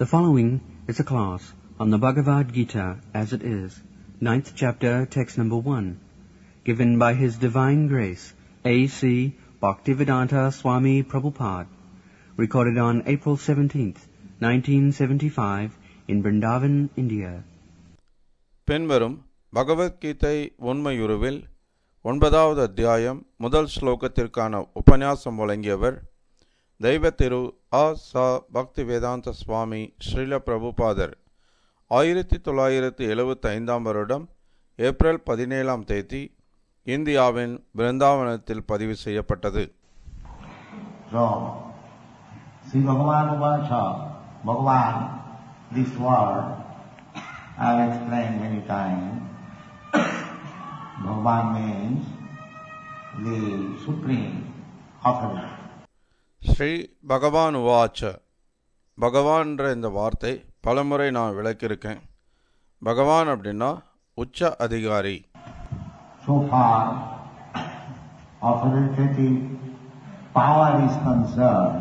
The following is a class on the Bhagavad Gita as it is, ninth chapter, text number one, given by His Divine Grace, A.C. Bhaktivedanta Swami Prabhupada, recorded on April 17th, 1975, in Vrindavan, India. பின்வரும் பகவத்கீதை உண்மையுருவில் ஒன்பதாவது அத்தியாயம் முதல் ஸ்லோகத்திற்கான உபன்யாசம் வழங்கியவர் தெய்வ திரு ஆ ச பக்தி வேதாந்த சுவாமி ஸ்ரீல பிரபுபாதர் ஆயிரத்தி தொள்ளாயிரத்தி எழுபத்தி ஐந்தாம் வருடம் ஏப்ரல் பதினேழாம் தேதி இந்தியாவின் பிருந்தாவனத்தில் பதிவு செய்யப்பட்டது So, Sri Bhagavan Vacha, Bhagavan, this word, I have explained many times. Bhagavan means the supreme authority. Sri பகவான் உவாச்ச பகவான்ற இந்த வார்த்தை பலமுறை நான் விளக்கியிருக்கேன் பகவான் அப்படின்னா உச்ச அதிகாரி So far, authoritative power is concerned.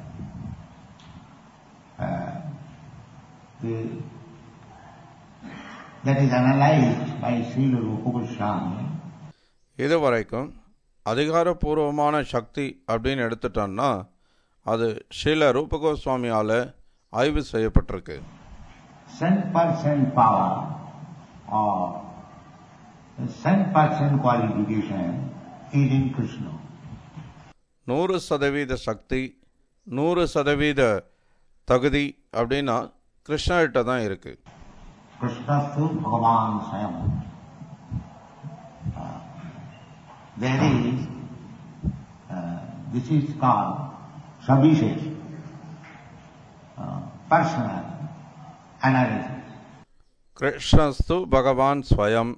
Uh, the, that is analyzed by Srila Rupa Goswami. இதுவரைக்கும் அதிகாரப்பூர்வமான சக்தி அப்படின்னு எடுத்துட்டோம்னா அது ஸ்ரீல ரூபகோஸ்வாமியால் ஆய்வு செய்யப்பட்டிருக்கு cent percent power or cent percent qualification is in Krishna. நூறு சதவீத சக்தி நூறு சதவீத தகுதி அப்படின்னா கிருஷ்ணர்கிட்ட தான் இருக்கு Krishnastu Bhagavan Swayam. Uh, there is, uh, this is called Savishesh, uh, personal analysis. கிருஷ்ணஸ்து பகவான் ஸ்வயம்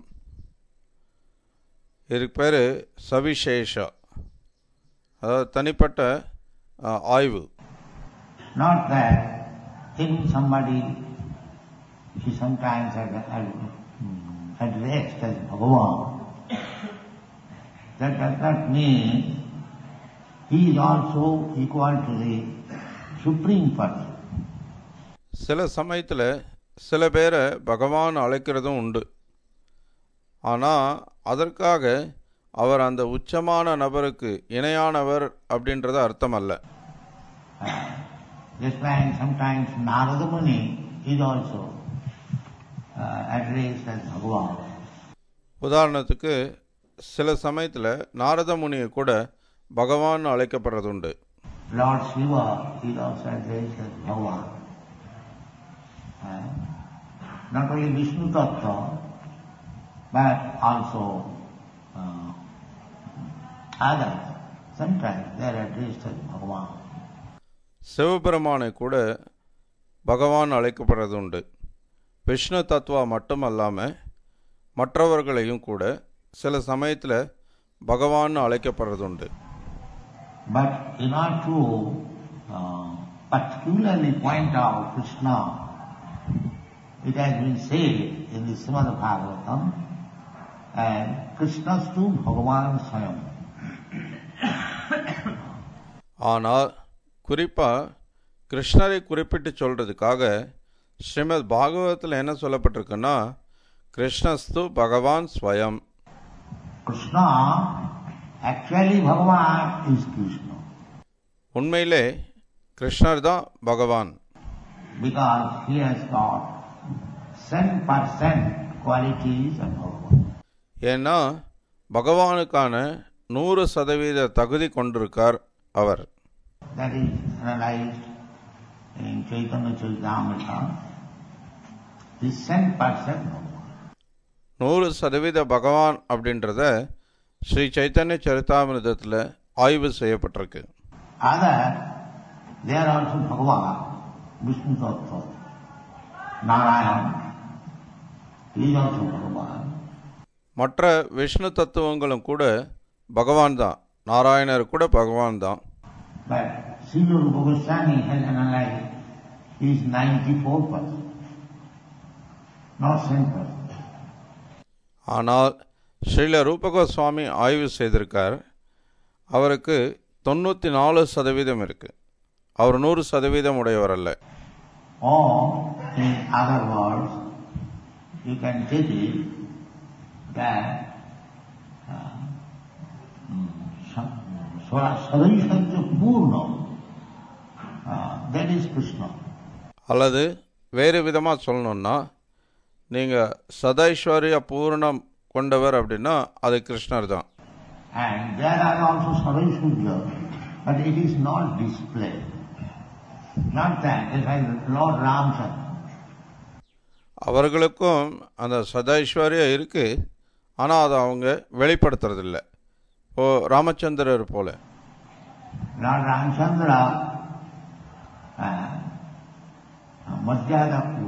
இதுக்கு பேர் சவிசேஷ அதாவது தனிப்பட்ட அஹ், ஆய்வு Not that thinking somebody he sometimes had, had, mm, addressed as Bhagavan. That does not mean he is also equal to the Supreme Person. சில சமயத்தில் சில பேரை பகவான் அழைக்கிறதும் உண்டு ஆனால் அதற்காக அவர் அந்த உச்சமான நபருக்கு இணையானவர் அப்படின்றது அர்த்தம் அல்ல Uh, just like sometimes Narada Muni is also uh, addressed as Bhagavan. உதாரணத்துக்கு சில சமயத்தில் நாரத முனியை கூட பகவான் அழைக்கப்படுறதுண்டு Lord Shiva is also addressed as Bhagavan. Uh, not only Vishnu Tattva, but also uh, others. Sometimes they are addressed as Bhagavan. சிவபெருமானை கூட பகவான் அழைக்கப்படுறது உண்டு விஷ்ணு தத்துவா மட்டுமல்லாமல் மற்றவர்களையும் கூட சில சமயத்தில் பகவான் அழைக்கப்படுறது உண்டு But in order to uh, particularly point out Krishna, it has been said in the Srimad Bhagavatam, and Krishnastu Bhagavan Swayam. ஆனால் குறிப்பாக கிருஷ்ணரை குறிப்பிட்டு சொல்கிறதுக்காக ஸ்ரீமத் பாகவதத்தில் என்ன சொல்லப்பட்டிருக்குன்னா கிருஷ்ணஸ்து பகவான் ஸ்வயம் Krishna, actually Bhagavan is Krishna, உண்மையிலே கிருஷ்ணர் தான் பகவான் because he has got 10% qualities of Bhagavan. ஏன்னா பகவானுக்கான நூறு சதவீத தகுதி கொண்டிருக்கார் அவர் That is analyzed in Chaitanya Charitamrita. This 10% Bhagavan. நூறு சதவீத பகவான் அப்படின்றத ஸ்ரீ சைத்தன்ய சரிதாமிரதத்தில் ஆய்வு செய்யப்பட்டிருக்கு Other, they are also Bhagavan, Vishnu Tattva, Narayan, he is also Bhagavan. மற்ற விஷ்ணு தத்துவங்களும் கூட பகவான் தான் நாராயணர் கூட பகவான் தான் But Srila Rupa Goswami has analyzed, he is 94%, not 10%. ஆனால் ஸ்ரீல ரூபகோஸ்வாமி ஆய்வு செய்திருக்கார் அவருக்கு தொண்ணூற்றி நாலு சதவீதம் இருக்கு அவர் நூறு சதவீதம் உடையவர் அல்ல Or, in other words, you can take it that uh, mm, sa- sa- Sadaishwarya Purna, uh, that is Krishna. அல்லது வேறு விதமாக சொல்லணும்னா நீங்கள் சதைஸ்வரிய பூர்ணம் கொண்டவர் அப்படின்னா அது கிருஷ்ணர் தான் And there are also Sadaishwarya, but it is not displayed. Not that, it's like Lord Ramchandra. அவர்களுக்கும் அந்த சதைஸ்வரியம் இருக்குது ஆனால் அதை அவங்க வெளிப்படுத்துறதில்ல ஓ ராமச்சந்திரர் போல Lord Ramchandra, uh, Madhyadapu,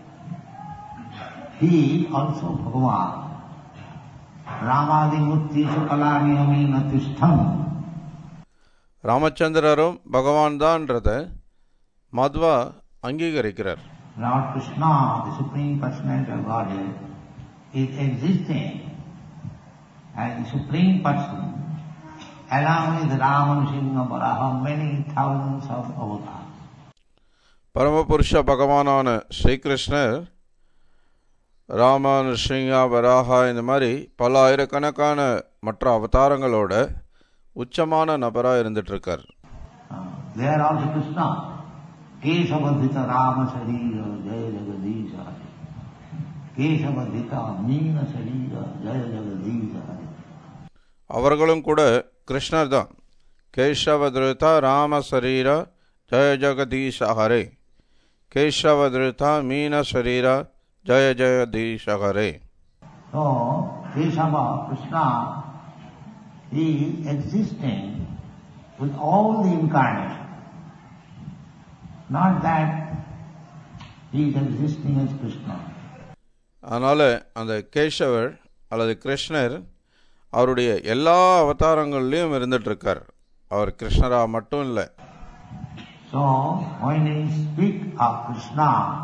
he also Bhagavan. Ramadi Mutti Sukalaniyamina Tishtham. ராமச்சந்திரரும் பகவான் தான்றத மத்வா அங்கீகரிக்கிறார் Lord Krishna, the Supreme Personality of Godhead, is existing as the Supreme Person along with Rama, Singha, Varaha, many thousands of avatars. பரமபுருஷ பகவானான ஸ்ரீகிருஷ்ணர் ராம நிருசிங்கா வராகா இந்த மாதிரி பல ஆயிரக்கணக்கான மற்ற அவதாரங்களோட உச்சமான நபராக இருந்துட்டு இருக்கார் Uh, there also Krishna, Keshavadhita Rama Sarira, Jaya Jagadisha Hari. Keshavadhita Meena Sarira, Jaya Jagadisha Hari. அவர்களும் கூட கிருஷ்ணர் தான் கேசவதிருதா ராம சரீர ஜய ஜெகதீஷ ஹரே கேசவதிருதா மீன சரீர ஜய Jagadish Hare So, Keshava, Krishna, he is existing with all the incarnation. Not that he is existing as Krishna. அதனால் அந்த கேசவர் அல்லது கிருஷ்ணர் அவருடைய எல்லா அவதாரங்கள்லையும் இருந்துட்டு இருக்கார் அவர் கிருஷ்ணரா மட்டும் இல்லை So, when we speak of Krishna,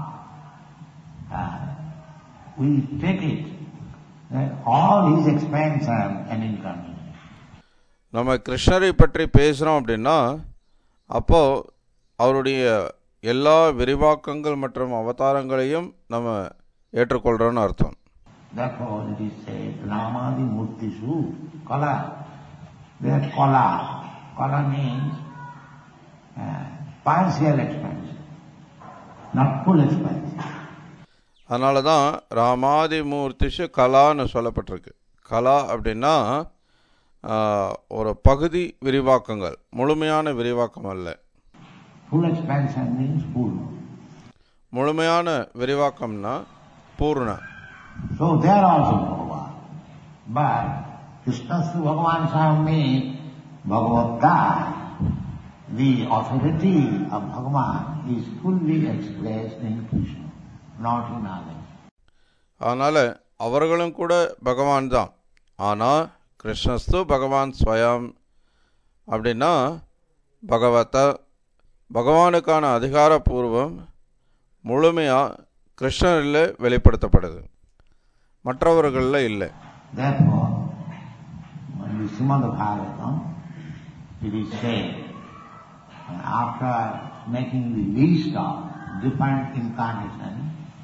uh, we take it that all his expansion and incarnation. நம்ம கிருஷ்ணரை பற்றி பேசுகிறோம் அப்படின்னா அப்போ அவருடைய எல்லா விரிவாக்கங்கள் மற்றும் அவதாரங்களையும் நம்ம ஏற்றுக்கொள்கிறோன்னு அர்த்தம் Therefore it is said, Ramadi Murtishu Kala. Their Kala. Kala means uh, partial expansion, not full expansion. அதனால தான் ராமாதி மூர்த்திஷு கலான்னு சொல்லப்பட்டிருக்கு கலா அப்படின்னா ஆஹ், ஒரு பகுதி விரிவாக்கங்கள் முழுமையான விரிவாக்கம் அல்ல Full expansion means full. முழுமையான விரிவாக்கம்னா பூர்ண So they are also Bhagavan. But Krishna Sri Bhagavan Swami Bhagavata, the authority of Bhagavan is fully expressed in Krishna, not in others. அதனால் அவர்களும் கூட பகவான் தான் ஆனால் கிருஷ்ணஸ்து பகவான் ஸ்வயம் அப்படின்னா பகவத பகவானுக்கான அதிகாரப்பூர்வம் முழுமையாக கிருஷ்ணரில் வெளிப்படுத்தப்படுது மற்றவர்களில் இல்லை Therefore, in the Srimad Bhagavatam, it is said, and after making the list of different incarnations,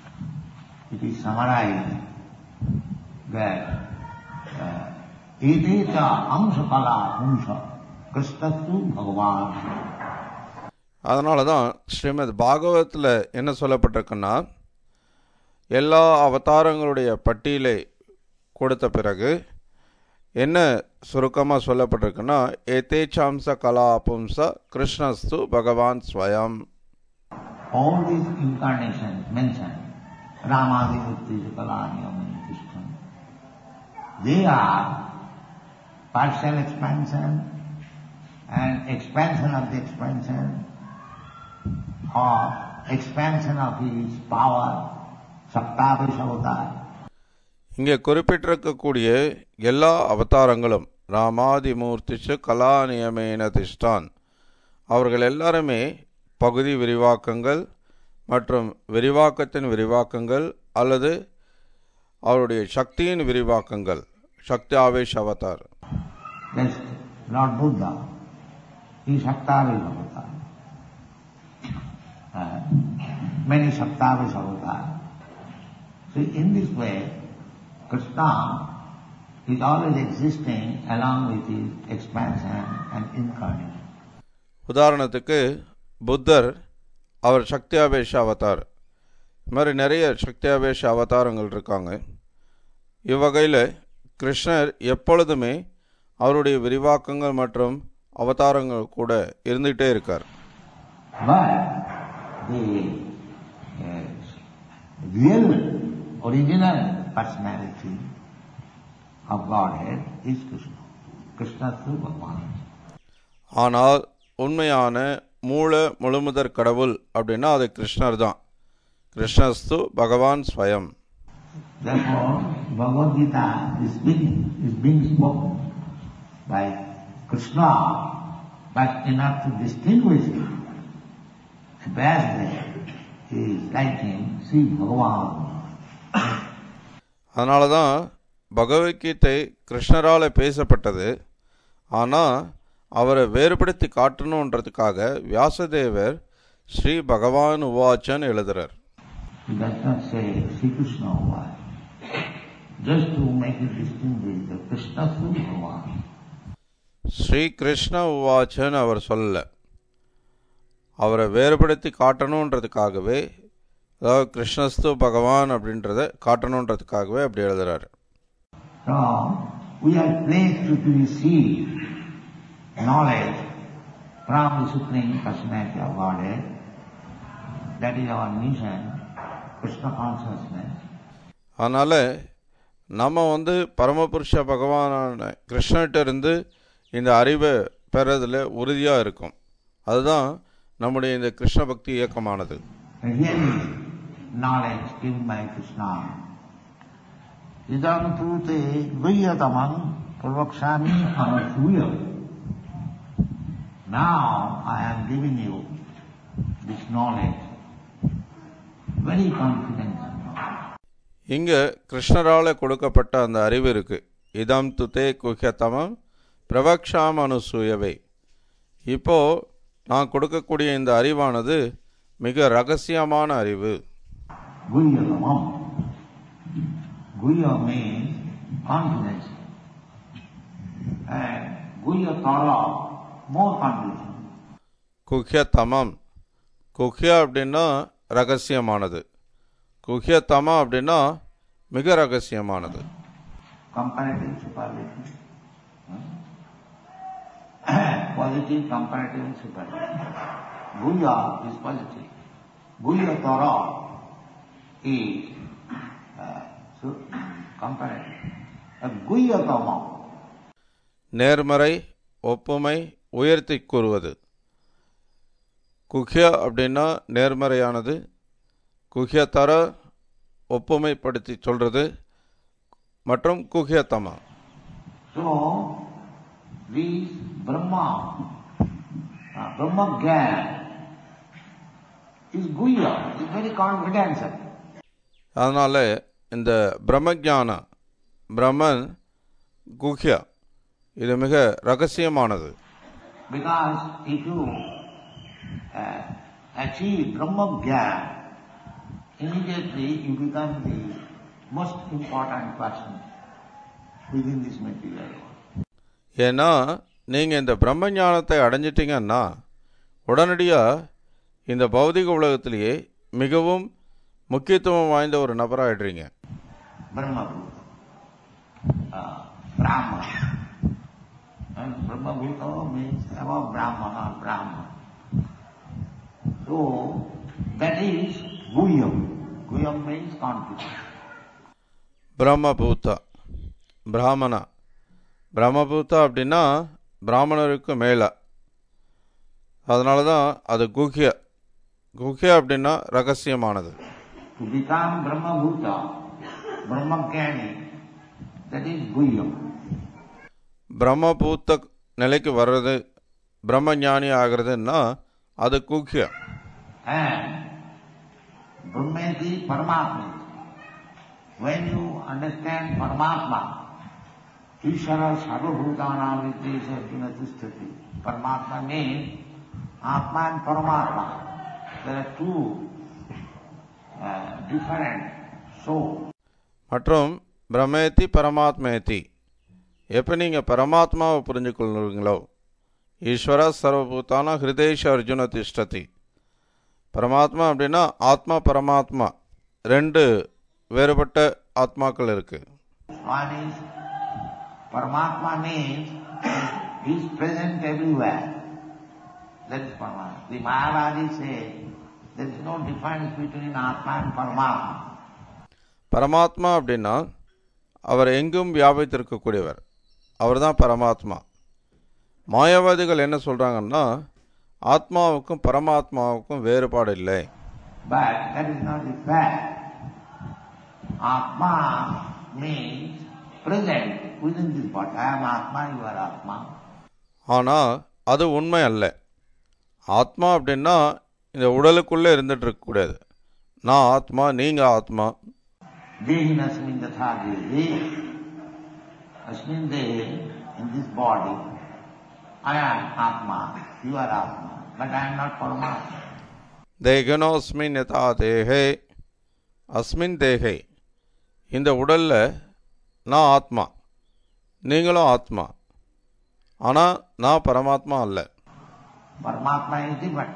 it is summarized that uh, Ideta Amsakala Pumsa Krishnastu Bhagavan. அதனால தான் ஸ்ரீமத் பாகவத்தில் என்ன சொல்லப்பட்டிருக்குன்னா எல்லா அவதாரங்களுடைய பட்டியலை கொடுத்த பிறகு என்ன சுருக்கமாக சொல்லப்பட்டிருக்குன்னா ஏதேச்சாம்ச கலா பும்ச கிருஷ்ணஸ்து பகவான் ஸ்வயம் All these incarnations mentioned, Ramadi Mukti Kalaniyam Krishna, they are partial expansion and expansion of the expansion or expansion of his power, Saptavishavata. இங்கே குறிப்பிட்டிருக்கக்கூடிய எல்லா அவதாரங்களும் ராமாதி மூர்த்திஷு கலா நியமேன திஷ்டான் அவர்கள் எல்லாருமே பகுதி விரிவாக்கங்கள் மற்றும் விரிவாக்கத்தின் விரிவாக்கங்கள் அல்லது அவருடைய சக்தியின் விரிவாக்கங்கள் சக்தி ஆவேஷ் அவதார் That's Lord Buddha. He is Saptavishavata. Uh, many Saptavis avatars. So in this way, Krishna is always existing along with his expansion and incarnation. உதாரணத்துக்கு புத்தர் அவர் சக்தியாபேஷ அவதார் இது மாதிரி நிறைய சக்தியாபேஷ அவதாரங்கள் இருக்காங்க இவ்வகையில் கிருஷ்ணர் எப்பொழுதுமே அவருடைய விரிவாக்கங்கள் மற்றும் அவதாரங்கள் கூட இருந்துகிட்டே இருக்கார் But the uh, real, original personality of Godhead is Krishna. Krishna through Bhagavan. ஆனால் உண்மையான மூல முழுமுதற் கடவுள் அப்படின்னா அது கிருஷ்ணர் தான் கிருஷ்ணஸ்து பகவான் ஸ்வயம் Therefore, Bhagavad Gita is being, is being spoken by Krishna, but enough to distinguish it. Vyasdev is writing Sri Bhagavan. அதனால தான் பகவத்கீதை கிருஷ்ணரால் பேசப்பட்டது ஆனால் அவரை வேறுபடுத்தி காட்டணுன்றதுக்காக வியாசதேவர் ஸ்ரீ பகவான் உவாச்சன் எழுதுறார் He does not say Sri Krishna why. Just to make it distinguish the Krishna through Bhagavan. Sri Krishna உவாச்சன் அவர் சொல்லல அவரை வேறுபடுத்தி காட்டணுன்றதுக்காகவே அதாவது கிருஷ்ணஸ்து பகவான் அப்படின்றத காட்டணுன்றதுக்காகவே அப்படி எழுதுறாரு So, we are placed to receive knowledge from the Supreme Personality of Godhead. That is our mission, Krishna consciousness. அதனால் நம்ம வந்து பரமபுருஷ பகவானான கிருஷ்ணர்கிட்ட இருந்து இந்த அறிவை பெறதில் உறுதியாக இருக்கும் அதுதான் நம்முடைய இந்த கிருஷ்ண பக்தி இயக்கமானது And here is knowledge given by Krishna. Idam tu te guyatamam purvakshami anasuya. Now I am giving you this knowledge very confidently. இங்கே கிருஷ்ணரால் கொடுக்கப்பட்ட அந்த அறிவு இருக்கு இதம் துதே குஹ்யதமம் பிரபக்ஷாம் அனுசூயவை இப்போ நான் கொடுக்கக்கூடிய இந்த அறிவானது மிக ரகசியமான அறிவு Guyatamam. Guya means confidence. And Guyatara, more confidence. குஹ்யதமம் குஹ்யா அப்படின்னா ரகசியமானது குஹ்யதமம் அப்படின்னா மிக ரகசியமானது comparative superlative. Hmm? positive, comparative, and superlative. Guya is positive. Guya Tara is uh, so, comparative. Uh, Guya Tama, நேர்மறை ஒப்புமை உயர்த்தி கூறுவது குஹ்யா அப்படின்னா நேர்மறையானது குஹ்யதர ஒப்புமைப்படுத்தி சொல்றது மற்றும் குஹ்யதமா so this Brahma, uh, Brahma Gyan is Guya, is very confidential. அதனால இந்த பிரம்மஜான பிரம்மன் குஹ்யா இது மிக ரகசியமானது Because if you uh, achieve Brahma Gyan, immediately you become the most important person within this material world. ஏன்னா நீங்கள் இந்த பிரம்ம ஞானத்தை அடைஞ்சிட்டீங்கன்னா உடனடியாக இந்த பௌதிக உலகத்திலேயே மிகவும் முக்கியத்துவம் வாய்ந்த ஒரு நபராகிடுறீங்க Brahma Bhuta, uh, Brahma. And Brahma Bhuta means above Brahmana, Brahma. So that is Guyam. Guyam means confidence. பிரம்மபூத்தா பிராமணா பிரம்மபூத்தா அப்படின்னா பிராமணருக்கு மேலே அதனால தான் அது குஹ்ய குஹ்ய அப்படின்னா ரகசியமானது To become Brahma Bhuta, Brahma Jnani, that is Guyam. பிரம்மபூத்த நிலைக்கு வர்றது பிரம்ம ஞானி ஆகிறதுன்னா அது குஹ்ய And Brahmeti Paramatma. When you understand Paramatma, Ishvara Sarvabhutanam Vidyesa Gunatistati. Paramatma means Atma and Paramatma. There are two uh, different souls. மற்றும் பிரமேதி பரமாத்மேதி எப்போ நீங்கள் பரமாத்மாவை புரிஞ்சு கொள்ளுங்களோ ஈஸ்வர சர்வபூத்தான ஹிருதேஷ அர்ஜுன திஷ்டதி பரமாத்மா அப்படின்னா ஆத்மா பரமாத்மா ரெண்டு வேறுபட்ட ஆத்மாக்கள் இருக்குது One is Paramatma means he is present everywhere. That is Paramatma. The Mayavadi say there is no difference between Atma and Paramatma. பரமாத்மா அப்படின்னா அவர் எங்கும் வியாபித்திருக்கக்கூடியவர் அவர் தான் பரமாத்மா மாயாவாதிகள் என்ன சொல்கிறாங்கன்னா ஆத்மாவுக்கும் பரமாத்மாவுக்கும் வேறுபாடு இல்லை But that is not the fact. Atma means present within this body. I am Atma, you are Atma. ஆனால் அது உண்மை அல்ல ஆத்மா அப்படின்னா இந்த உடலுக்குள்ளே இருந்துட்டு இருக்கக்கூடாது நான் ஆத்மா நீங்கள் ஆத்மா Dehin asmin tatha dehi. Asmin dehi, in this body, I am Atma, you are Atma, but I am not Paramatma. தேகனோஸ்மின் யதா தேகே அஸ்மின் தேகே இந்த உடலில் நான் ஆத்மா நீங்களும் ஆத்மா ஆனால் நான் பரமாத்மா அல்ல Paramatma is different.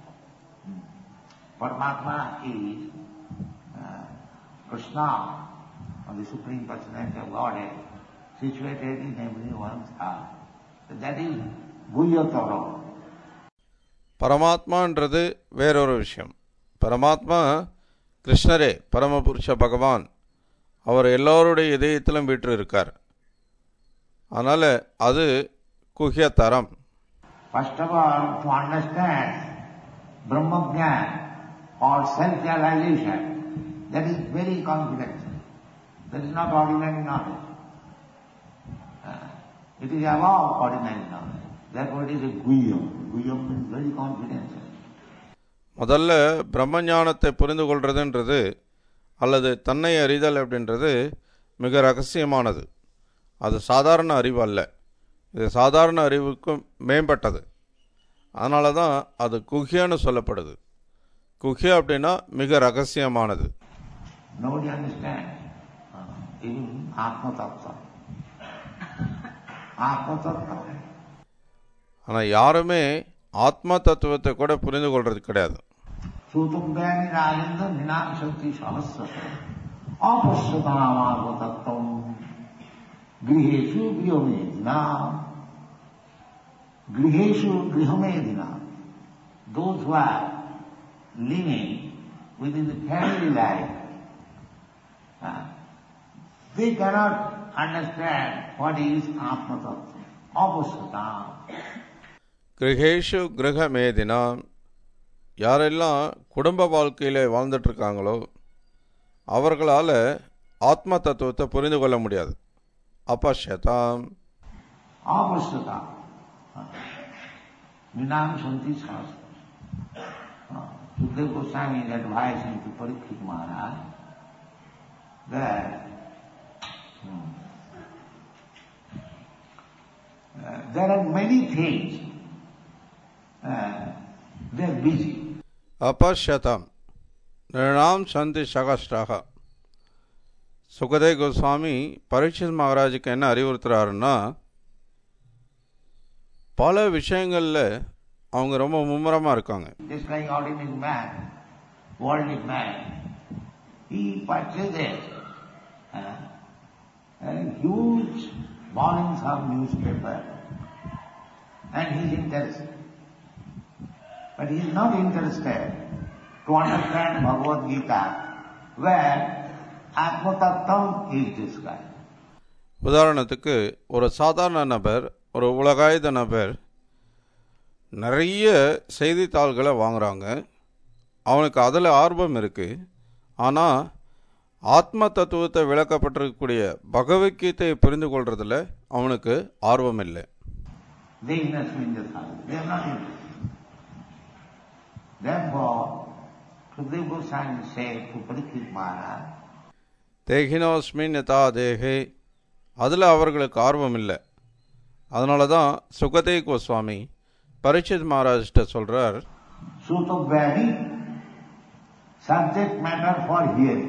Paramatma is uh, Krishna, or the Supreme Personality of Godhead, situated in everyone's heart. So that is Bhuyatara. பரமாத்மான்றது வேறொரு விஷயம் பரமாத்மா கிருஷ்ணரே பரமபுருஷ பகவான் அவர் எல்லோருடைய இதயத்திலும் வீற்று இருக்கார் அதனால் அது குஹ்ய தரம் First of all, to understand Brahma Jnana or self-realization, that is very confidential. That is not ordinary knowledge. Uh, it is above ordinary knowledge. Therefore it is a Guyam. Guyam means very confidential. முதல்ல பிரம்ம ஞானத்தை புரிந்து கொள்றதுன்றது அல்லது தன்னை அறிதல் அப்படின்றது மிக ரகசியமானது அது சாதாரண அறிவு அல்ல இது சாதாரண அறிவுக்கும் மேம்பட்டது அதனால தான் அது குஹ்யன்னு சொல்லப்படுது குஹ்ய அப்படின்னா மிக ரகசியமானது Nobody understands. Uh, even Atma Tattva. Atma Tattva. ஆனால் யாருமே ஆத்ம தத்துவத்தை கூட புரிந்து கொள்றது கிடையாது श्रोतुभ्यानि राजेन्द्र निनाम शक्ति सहस्र अपश्यतामागतत्वम गृहेषु गृहमेधिना गृहेषु गृहमेधिना those who are living within the family life uh, they cannot understand what is Atma Tattva. Apasyatam. கிரகேஷு கிரக மேதினா யாரெல்லாம் குடும்ப வாழ்க்கையில் வாழ்ந்துட்டு இருக்காங்களோ அவர்களால் ஆத்ம தத்துவத்தை புரிந்து கொள்ள முடியாது அப்பஷதாம் Avashyata. Ninam Shanti Shastra. Sukdev Goswami is advising to Parikshit Maharaj that hmm, uh, there are many things, uh, they are busy. அப்பஷதம் நிருணாம் சந்தி சகஸ்டாக சுகதே கோஸ்வாமி பரீட்சித் மகாராஜுக்கு என்ன அறிவுறுத்துறாருன்னா பல விஷயங்களில் அவங்க ரொம்ப மும்முரமாக இருக்காங்க Just like ordinary man, worldly man, he purchases uh, uh, huge volumes of newspaper and he is interested. But he is not interested to understand Bhagavad Gita where Atma Tattvam is described. உதாரணத்துக்கு ஒரு சாதாரண நபர் ஒரு உலகாயுத நபர் நிறைய செய்தித்தாள்களை வாங்குறாங்க அவனுக்கு அதில் ஆர்வம் இருக்குது ஆனால் ஆத்ம தத்துவத்தை விளக்கப்பட்டிருக்கக்கூடிய பகவத்கீதையை புரிந்து கொள்றதுல அவனுக்கு ஆர்வம் இல்லை They investment in the sadhu. They are not interested. Therefore, Sukdev Goswami said to Parikshit Maharaj, தேகினோஸ்மின் யதா தேகே அதில் அவர்களுக்கு ஆர்வம் இல்லை அதனால தான் சுகதே கோஸ்வாமி பரீட்சித் மகாராஜ்கிட்ட சொல்கிறார் Sutobhyani subject matter for hearing.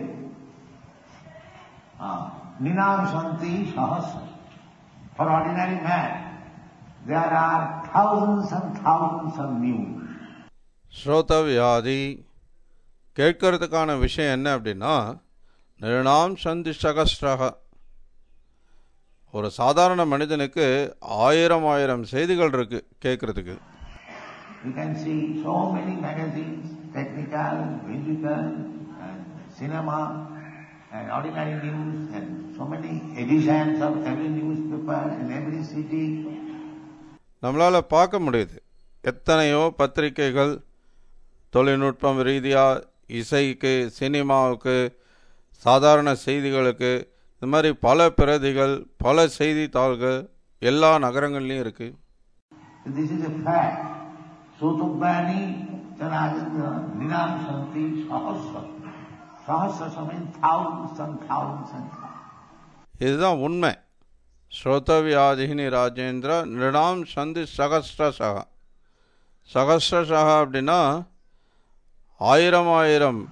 Uh, Ninam Santi Sahasra. For ordinary man, there are thousands and thousands of news. ஸ்ரோதவியாதி கேட்கறதுக்கான விஷயம் என்ன அப்படின்னா நிருணாம் சந்தி சகஸ்ரக ஒரு சாதாரண மனிதனுக்கு ஆயிரம் ஆயிரம் செய்திகள் இருக்கு கேட்கறதுக்கு You can see so many magazines, technical, musical, and cinema, and ordinary news, and so many editions of every newspaper in every city. நம்மளால் பார்க்க முடியுது எத்தனையோ பத்திரிகைகள் தொழில்நுட்பம் ரீதியாக இசைக்கு சினிமாவுக்கு சாதாரண செய்திகளுக்கு இது மாதிரி பல பிரதிகள் பல செய்தித்தாள்கள் எல்லா நகரங்கள்லையும் இருக்குது This is a fact. Sotubhani Chanajendra Ninam Santi Sahasra. Sahasra means thousands and thousands and thousands. இதுதான் உண்மை ஸ்ரோதவியாதிகினி ராஜேந்திர நிருணாம் சந்தி சகஸ்ர சகா சகஸ்ர சகா அப்படின்னா ஆயிரம் ஆயிரம்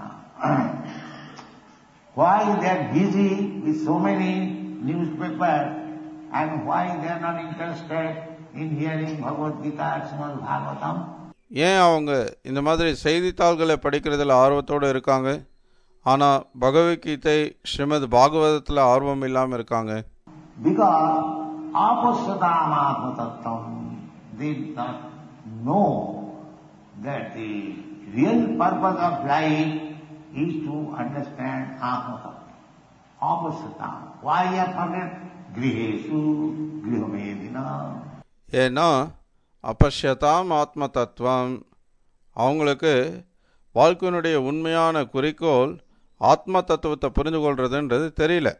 Why they are busy with so many newspapers and why they are not interested in hearing Bhagavad Gita, Srimad Bhagavatam? ஏன் அவங்க இந்த மாதிரி செய்தித்தாள்களை படிக்கிறதுல ஆர்வத்தோடு இருக்காங்க ஆனால் பகவத்கீதை ஸ்ரீமத் பாகவதத்தில் ஆர்வம் இல்லாமல் இருக்காங்க Because apasyatam tattvam, they did not know that the real purpose of life is to understand atma Apasyatam. Why you have forget griheshu, grihamedina. ஏன்னா அப்பஷ்யதாம் ஆத்ம தத்துவம் அவங்களுக்கு வாழ்க்கையினுடைய உண்மையான குறிக்கோள் ஆத்ம தத்துவத்தை புரிந்து கொள்றதுன்றது தெரியல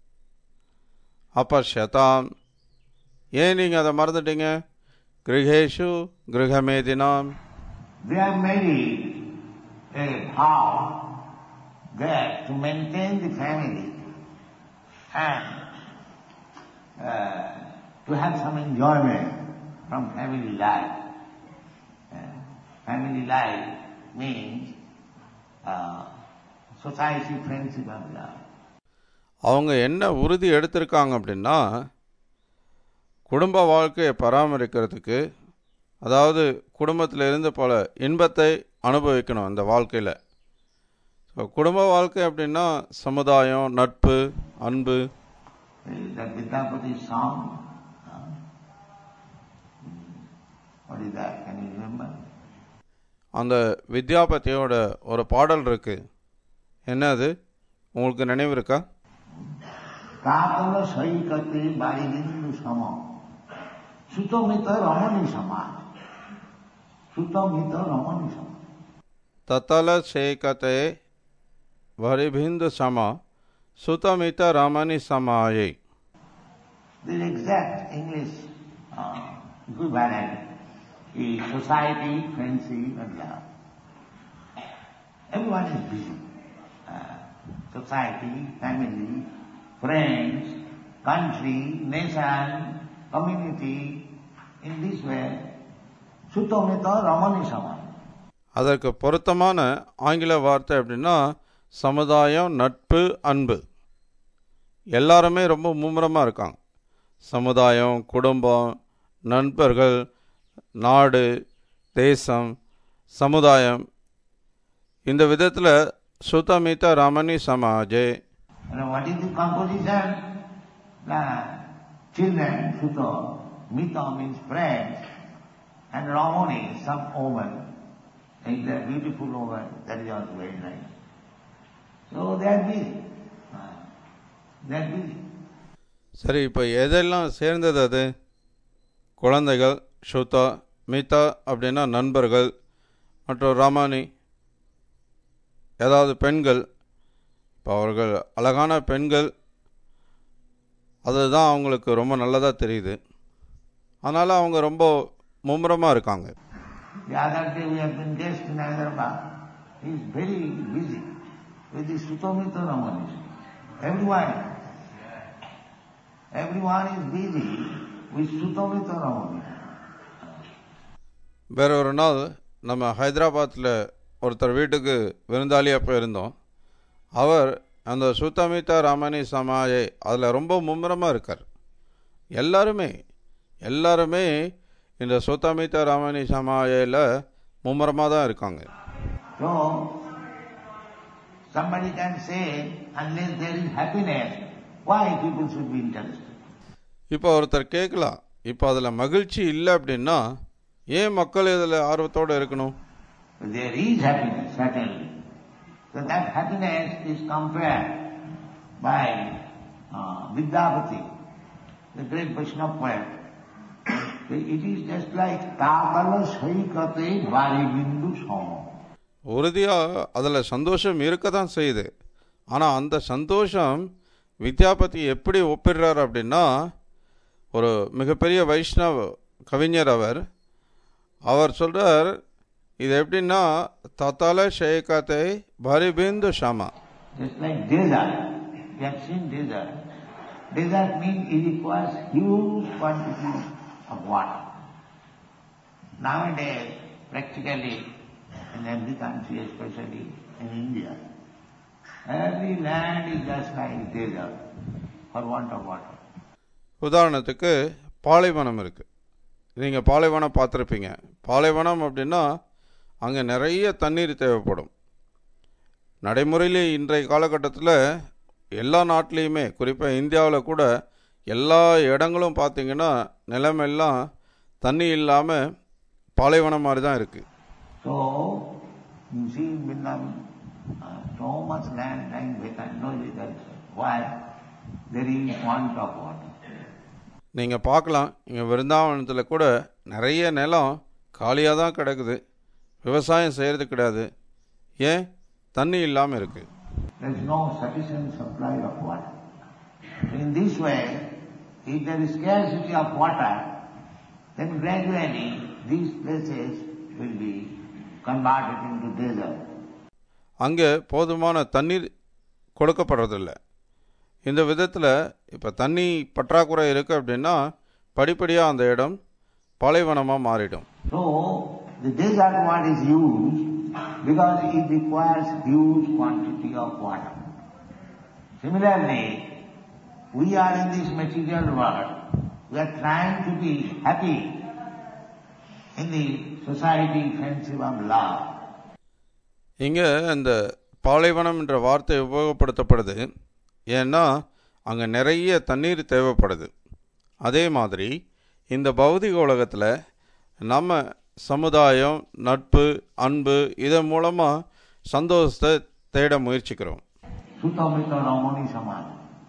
அப்பஷ்யதாம் ஏன் நீங்கள் அதை மறந்துட்டீங்க கிரகேஷு கிரகமேதினாம் They have made a vow that to maintain the family and uh, to have some enjoyment from family life. Uh, family life means uh, society, friendship and love. அவங்க என்ன உறுதி எடுத்திருக்காங்க அப்படின்னா குடும்ப வாழ்க்கையை பராமரிக்கிறதுக்கு அதாவது குடும்பத்தில் இருந்து பல இன்பத்தை அனுபவிக்கணும் அந்த வாழ்க்கையில் ஸோ குடும்ப வாழ்க்கை அப்படின்னா சமுதாயம் நட்பு அன்பு Uh, That Vidyapati song, uh, what is that? Can you remember? அந்த வித்யாபதியோட ஒரு பாடல் இருக்கு என்ன அது உங்களுக்கு நினைவு இருக்கா কাতল সৈকতে বাড়ি বিন্দু সম সুতমিত রমণী সমান সুতমিত রমণী সমান தத்தல சேகதே வரிபிந்து சம சுதமித Ramani சமாயை This exact English uh, equivalent is society, friendship and love. Everyone is busy. Uh, society, family, friends, country, nation, community, in this way, sutamita ramani saman. அதற்கு பொருத்தமான ஆங்கில வார்த்தை அப்படின்னா சமுதாயம் நட்பு அன்பு எல்லாருமே ரொம்ப மும்முரமாக இருக்காங்க சமுதாயம் குடும்பம் நண்பர்கள் நாடு தேசம் சமுதாயம் இந்த விதத்தில் சுத்தமித்த Ramani சமாஜே And what is the composition? The children, Suta, Mita means friends, and Ramani, some woman, is a beautiful woman, that is also very nice. So they are busy. Uh, They are busy. சரி இப்போ எதெல்லாம் சேர்ந்தது அது குழந்தைகள் சுதா மிதா அப்படின்னா நண்பர்கள் மற்றும் ராமானி ஏதாவது பெண்கள் இப்போ அவர்கள் அழகான பெண்கள் அதுதான் அவங்களுக்கு ரொம்ப நல்லதாக தெரியுது அதனால் அவங்க ரொம்ப மும்முரமாக இருக்காங்க The other day we have been guest in Hyderabad. He is very busy with the Sutamita Ramani. Everyone, everyone is busy with Sutamita Ramani. வேற ஒரு நாள் நம்ம ஹைதராபாத்தில் ஒருத்தர் வீட்டுக்கு விருந்தாளியாக போயிருந்தோம் அவர் அந்த சுத்தமித்த ரமணி சமாஜை அதில் ரொம்ப மும்முரமாக இருக்கார் எல்லாருமே எல்லாருமே இந்த சுத்தமித்த ரமணி சமாஜையில் மும்முரமாக தான் இருக்காங்க So, somebody can say, unless there is happiness, why people should be interested? இப்போ ஒருத்தர் கேட்கலாம் இப்போ அதில் மகிழ்ச்சி இல்லை அப்படின்னா ஏன் மக்கள் இதில் ஆர்வத்தோடு இருக்கணும் There is happiness, certainly. So that happiness is compared by uh, Vidyapati, the great Vaishnava poet. So it is just like Takala Saikate Vari Bindu Sama. உறுதியாக அதில் சந்தோஷம் இருக்க தான் செய்யுது ஆனால் அந்த சந்தோஷம் வித்யாபதி எப்படி ஒப்பிடுறார் அப்படின்னா ஒரு மிகப்பெரிய வைஷ்ணவ கவிஞர் அவர் அவர் சொல்கிறார் இது எப்படின்னா தத்தால ஷேகாத்தை பரிபிந்து Sharma Just like desert. You have seen desert. Desert means it requires huge quantity of water. Nowadays, practically, in every country, especially in India, every land is just like desert for want of water. உதாரணத்துக்கு பாலைவனம் இருக்குது நீங்கள் பாலைவனம் பார்த்துருப்பீங்க பாலைவனம் அப்படின்னா அங்கே நிறைய தண்ணீர் தேவைப்படும் நடைமுறையில் இன்றைய காலகட்டத்தில் எல்லா நாட்டிலையுமே குறிப்பாக இந்தியாவில் கூட எல்லா இடங்களும் பார்த்தீங்கன்னா நிலமெல்லாம் தண்ணி இல்லாமல் பாலைவனம் மாதிரி தான் இருக்குது So, you see in Vrindavan, uh, so much land lying vacant, no agriculture. Why? There is want of water. நீங்கள் பார்க்கலாம் இங்கே விருந்தாவனத்தில் கூட நிறைய நிலம் காலியாக தான் கிடக்குது விவசாயம் செய்கிறது கிடையாது ஏன் தண்ணி இல்லாமல் இருக்குது There is no sufficient supply of water. In this way, if there is scarcity of water, then gradually these places will be converted into desert. அங்கே போதுமான தண்ணீர் கொடுக்கப்படுறதில்ல இந்த விதத்தில் இப்போ தண்ணி பற்றாக்குறை இருக்குது அப்படின்னா படிப்படியாக அந்த இடம் பாலைவனமாக மாறிடும் So, the desert word is used because it requires huge quantity of water. Similarly, we are in this material world. We are trying to be happy in the society friendship of love. இங்கே இந்த பாலைவனம் என்ற வார்த்தை உபயோகப்படுத்தப்படுது ஏன்னா அங்கே நிறைய தண்ணீர் தேவைப்படுது அதே மாதிரி இந்த பௌதிக உலகத்தில் நம்ம சமுதாயம் நட்பு அன்பு இதன் மூலமாக சந்தோஷத்தை தேட முயற்சிக்கிறோம் Sutamrita Ramani Samana.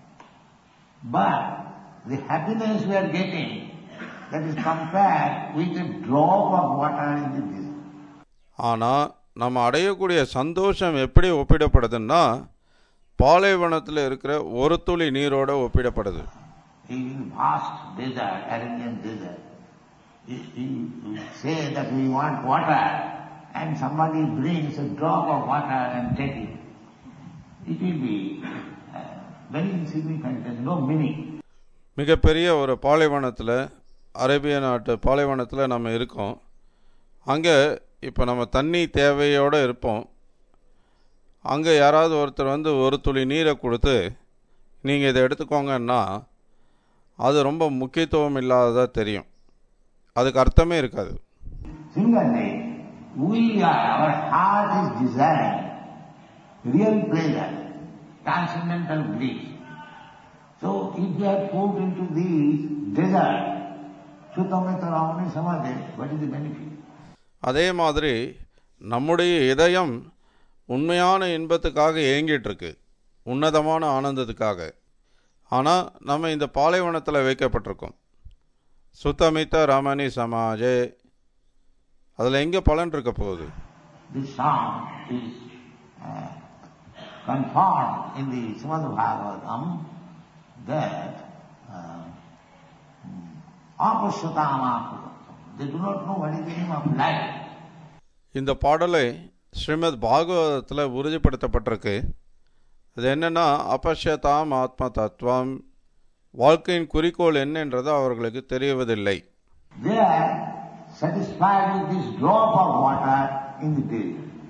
But the happiness we are getting, that is compared with a drop of water in the desert. ஆனால் நம்ம அடையக்கூடிய சந்தோஷம் எப்படி ஒப்பிடப்படுதுன்னா பாலைவனத்தில் இருக்கிற ஒரு துளி நீரோட ஒப்பிடப்படுது In vast desert, Arabian desert, you, you, you say that we want water and somebody brings a drop of water and take it. It will be uh, very insignificant, there's no meaning. மிகப்பெரிய ஒரு பாலைவனத்தில் அரேபிய நாட்டு பாலைவனத்தில் நம்ம இருக்கோம் அங்கே இப்போ நம்ம தண்ணி தேவையோடு இருப்போம் அங்கே யாராவது ஒருத்தர் வந்து ஒரு துளி நீரை கொடுத்து நீங்கள் இதை எடுத்துக்கோங்கன்னா அது ரொம்ப முக்கியத்துவம் இல்லாததாக தெரியும் அதுக்கு அர்த்தமே இருக்காது Similarly, we are, our heart is desiring real pleasure, transcendental bliss. So if we are put into these desert, Sutamita Ramani Samadhi, what is the benefit? அதே மாதிரி நம்முடைய இதயம் உண்மையான இன்பத்துக்காக ஏங்கிட்டு இருக்கு உன்னதமான ஆனந்தத்துக்காக ஆனால் நம்ம இந்த பாலைவனத்தில் வைக்கப்பட்டிருக்கோம் சுத்தமித்த ரமணி சமாஜே அதில் எங்கே பலன் இருக்க போகுது This song is uh, confirmed in the Srimad Bhagavatam that uh, apasyatam They do not know what is the aim of life. இந்த பாடலை ஸ்ரீமத் பாகவதத்தில் உறுதிப்படுத்தப்பட்டிருக்கு அது என்னன்னா அபஷ்யதாம் ஆத்ம தத்துவம் வாழ்க்கையின் குறிக்கோள் என்னன்றது அவர்களுக்கு தெரியவதில்லை They are satisfied with this drop of water in the desert.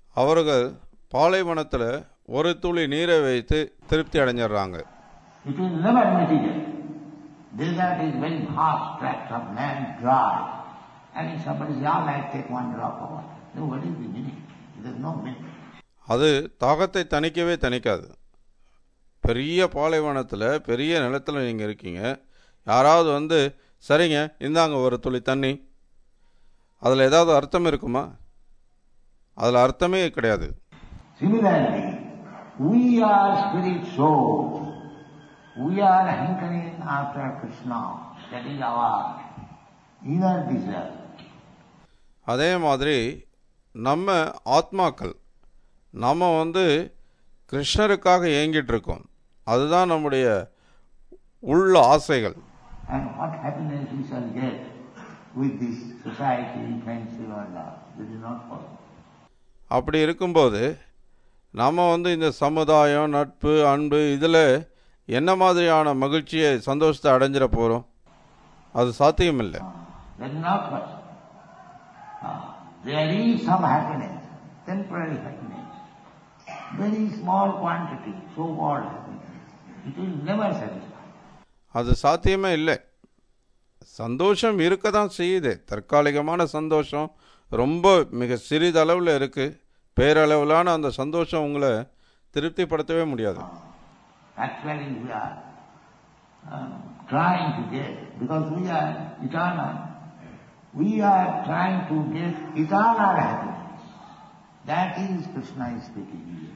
அவர்கள் பாலைவனத்தில் ஒரு துளி நீரை வைத்து திருப்தி அடைஞ்சிடுறாங்க It will never mitigate. Desert is very vast tract of land, dry. And if somebody says, all right, take one drop of water. Then what is the meaning? There is no meaning. அது தாகத்தை தணிக்கவே தணிக்காது பெரிய பாலைவனத்தில் பெரிய நிலத்தில் நீங்கள் இருக்கீங்க யாராவது வந்து சரிங்க இந்தாங்க ஒரு துளி தண்ணி அதில் ஏதாவது அர்த்தம் இருக்குமா அதில் அர்த்தமே கிடையாது Similarly, we are spirit souls. We are hankering after Krishna. That is our inner desire. அதே மாதிரி நம்ம ஆத்மாக்கள் நம்ம வந்து கிருஷ்ணருக்காக ஏங்கிட்டு இருக்கோம் அதுதான் நம்முடைய உள்ள ஆசைகள் And what happiness we shall get with this society, friendship or love. This is not possible. அப்படி இருக்கும்போது நம்ம வந்து இந்த சமுதாயம் நட்பு அன்பு இதில் என்ன மாதிரியான மகிழ்ச்சியை சந்தோஷத்தை அடைஞ்சிட போகிறோம் அது சாத்தியமில்லை That is not possible. Ah, there is some happiness, temporary happiness, very small quantity, so-called happiness. It will never satisfy. அது சாத்தியமே இல்லை சந்தோஷம் இருக்க தான் செய்யுது தற்காலிகமான சந்தோஷம் ரொம்ப மிக சிறிதளவில் இருக்குது பேரளவிலான அந்த சந்தோஷம் உங்களை திருப்திப்படுத்தவே முடியாது Actually, we are um, trying to get, because we are eternal, we are trying to get eternal happiness. That is Krishna is speaking here.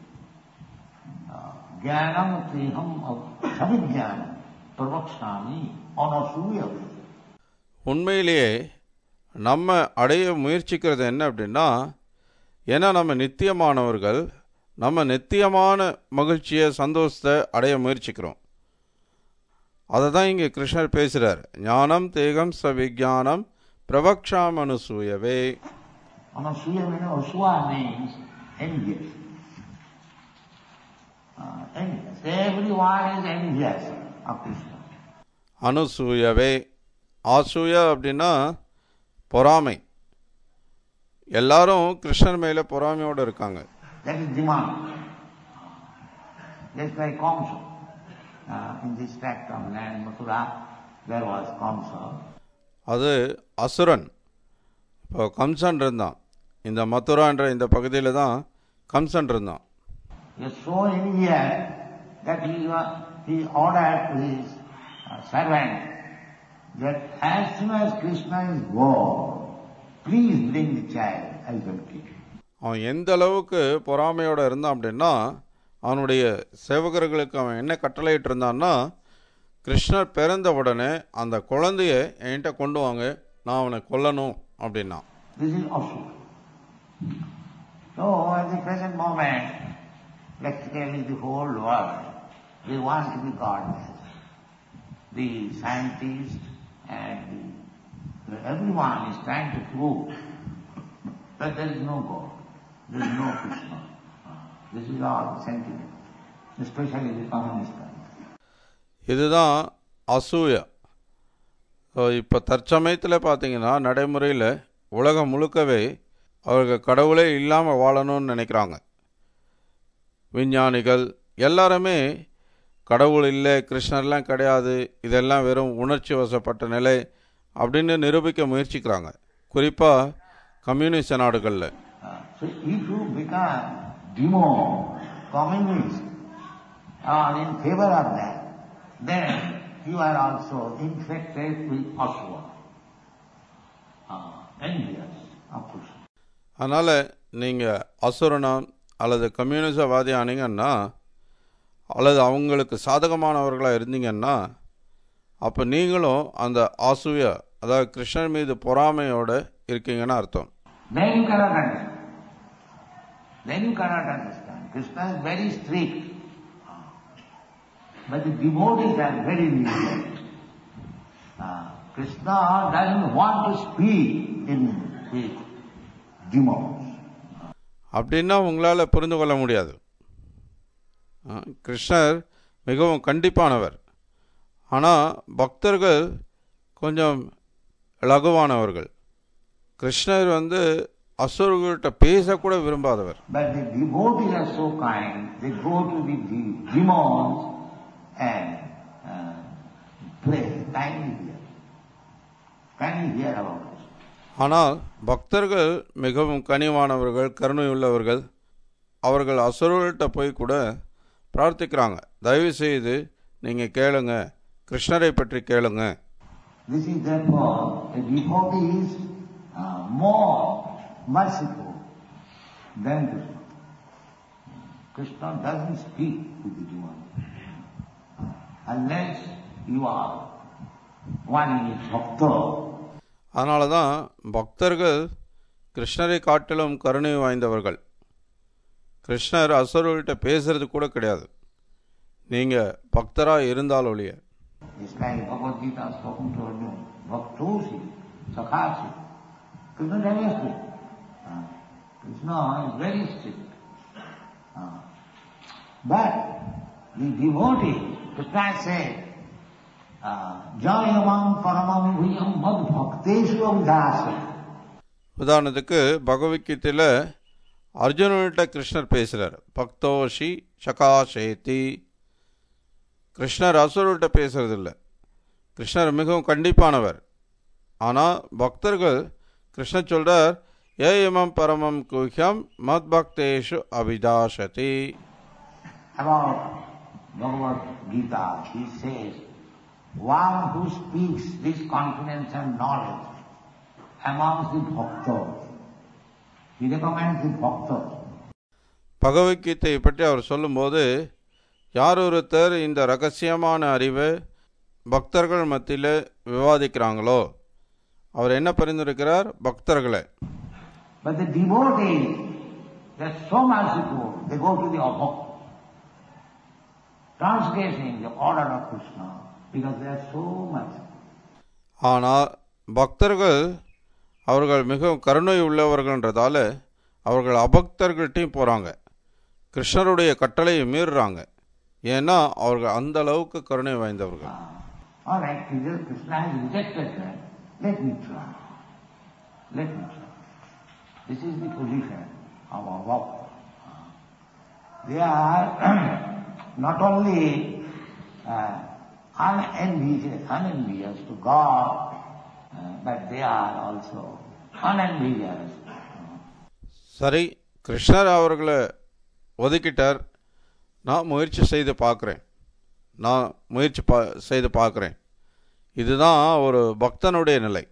Jnanam triham sabhijnanam pravakshami anasuyam. உண்மையிலேயே நம்ம அடைய முயற்சிக்கிறது என்ன அப்படின்னா ஏன்னா நம்ம நித்தியமானவர்கள் நம்ம நித்தியமான மகிழ்ச்சியை சந்தோஷத்தை அடைய முயற்சிக்கிறோம் அதை தான் இங்கே கிருஷ்ணர் பேசுகிறார் ஞானம் தேகம் சவிஜானம் பிரபக்ஷாம் அனுசூயவே Anasuya means Asua means envious. Uh, envious. Everyone is envious of Krishna. அனுசூயவே ஆசூய அப்படின்னா பொறாமை எல்லாரும் கிருஷ்ணர் மேலே பொறாமையோடு இருக்காங்க That is demand. Just like Kamsa. Uh, in this tract of land, Mathura, there was Kamsa. அது அசுரன் இப்போ கம்சன் இருந்தான் இந்த மதுரான்ற இந்த பகுதியில் தான் கம்சன் இருந்தான் He was so envious that he, was, he ordered to his uh, servant that as soon as Krishna is born, please bring the child, I will kill him. அவன் எந்த அளவுக்கு பொறாமையோடு இருந்தான் அப்படின்னா அவனுடைய சேவகர்களுக்கு அவன் என்ன கட்டளையிட்டு இருந்தான்னா கிருஷ்ணர் பிறந்த உடனே அந்த குழந்தைய என்கிட்ட கொண்டு வாங்க நான் அவனை கொல்லணும் அப்படின்னா This is Asura. So at the present moment, practically the whole world, they want to be godless. The scientists and the, everyone is trying to prove that there is no God, there is no Krishna. This is all sentiment, especially the communist country. இதுதான் அசூய இப்போ தற்சமயத்தில் பார்த்தீங்கன்னா நடைமுறையில் உலகம் முழுக்கவே அவர்கள் கடவுளே இல்லாமல் வாழணும்னு நினைக்கிறாங்க விஞ்ஞானிகள் எல்லாருமே கடவுள் இல்லை கிருஷ்ணர்லாம் கிடையாது இதெல்லாம் வெறும் உணர்ச்சி வசப்பட்ட நிலை அப்படின்னு நிரூபிக்க முயற்சிக்கிறாங்க குறிப்பாக கம்யூனிஸ்ட் நாடுகளில் Uh, so if you become demo, communist, or in favor of that, then you are also infected with asura, uh, envious of Krishna. அதனால் நீங்கள் அசுரனா அல்லது கம்யூனிசவாதி ஆனீங்கன்னா அல்லது அவங்களுக்கு சாதகமானவர்களாக இருந்தீங்கன்னா அப்போ நீங்களும் அந்த ஆசூய அதாவது கிருஷ்ணர் மீது பொறாமையோடு இருக்கீங்கன்னு அர்த்தம் Then you cannot understand. Then you cannot understand. Krishna is very strict. But the devotees are very lenient. Uh, Krishna doesn't want to speak in with demons. அப்படின்னா உங்களால் புரிந்து கொள்ள முடியாது ஆ, கிருஷ்ணர் மிகவும் கண்டிப்பானவர் ஆனால் பக்தர்கள் கொஞ்சம் லகுவானவர்கள் கிருஷ்ணர் வந்து அசுரர்கள்ட்ட பேசக்கூட விரும்பாதவர் But the devotees are so kind, they go to the de- demons and uh, pray, kindly hear. Kindly hear about us. ஆனால் பக்தர்கள் மிகவும் கனிவானவர்கள் கருணையுள்ளவர்கள் அவர்கள் அசுரர்கள்ட்ட போய் கூட பிரார்த்திக்கிறாங்க தயவு செய்து நீங்கள் கேளுங்க கிருஷ்ணரை பற்றி கேளுங்க This is therefore a devotee is uh, more merciful than Krishna. Krishna doesn't speak to the demon unless you are one in bhakta. அதனால தான் பக்தர்கள் கிருஷ்ணரை காட்டிலும் கருணை வாய்ந்தவர்கள் கிருஷ்ணர் அசுரர்கள்ட்ட பேசுறது கூட கிடையாது நீங்கள் பக்தராக இருந்தால் ஒழிய It's like Bhagavad Gita spoken to Arjuna. Bhaktosi, Sakhasi. Krishna never speak. Uh, Krishna is very strict. Uh, but the devotee, Krishna said, uh, Jayamam paramam viyam mad bhakteshu avdasa. உதாரணத்துக்கு பகவத்கீதையில் அர்ஜுனன்கிட்ட கிருஷ்ணர் பேசுகிறார் பக்தோஷி சகாஷேதி கிருஷ்ணர் அசுரர்கிட்ட பேசுறதில்ல கிருஷ்ணர் மிகவும் கண்டிப்பானவர் ஆனால் பக்தர்கள் கிருஷ்ணர் சொல்றார் ஏ இமம் பரமம் குஹ்யம் மத் பக்தேஷு அபிதாஷதி About Bhagavad Gita, he says, one who speaks this confidence and knowledge amongst the bhaktas, he recommends the bhaktas. பகவத்கீதையை பற்றி அவர் சொல்லும்போது யார் ஒருத்தர் இந்த ரகசியமான அறிவை பக்தர்கள் மத்தியில் விவாதிக்கிறாங்களோ அவர் என்ன பரிந்துரைக்கிறார் பக்தர்களை But the devotees, they're so merciful, they go to the abhakta, transgressing the order of Krishna, because they are so merciful. ஆனால் பக்தர்கள் அவர்கள் மிகவும் கருணை உள்ளவர்கள்ன்றதால அவர்கள் அபக்தர்கள்ட்டையும் போகிறாங்க கிருஷ்ணருடைய கட்டளையை மீறுறாங்க ஏன்னா அவர்கள் அந்த அளவுக்கு கருணை வாய்ந்தவர்கள் Ah, all right, Jesus, Krishna has rejected them. Let me try. Let me try. This is the position of our bhakta. Ah. They are not only uh, unenvious, unenvious to God, uh, but they are also unenvious. சரி கிருஷ்ணர் அவர்களை ஒதுக்கிட்டார் நான் முயற்சி செய்து பார்க்குறேன் நான் முயற்சி பா செய்து பார்க்குறேன் இதுதான் ஒரு பக்தனுடைய நிலை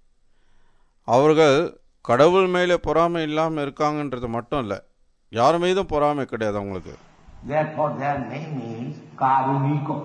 அவர்கள் கடவுள் மேலே பொறாமை இல்லாமல் இருக்காங்கன்றது மட்டும் இல்லை யார் மீதும் பொறாமை கிடையாது அவங்களுக்கு Therefore their name is Karuniko.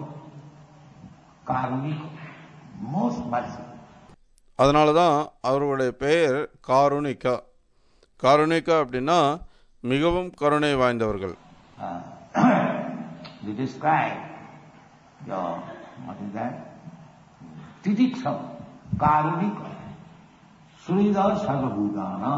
Karuniko. Most merciful. அதனால தான் அவர்களுடைய பெயர் காருணிகா காருணிகா அப்படின்னா மிகவும் கருணை வாய்ந்தவர்கள் Uh, they describe the, what is that? Titiksam, Karunika, Srida Sarvabhutana.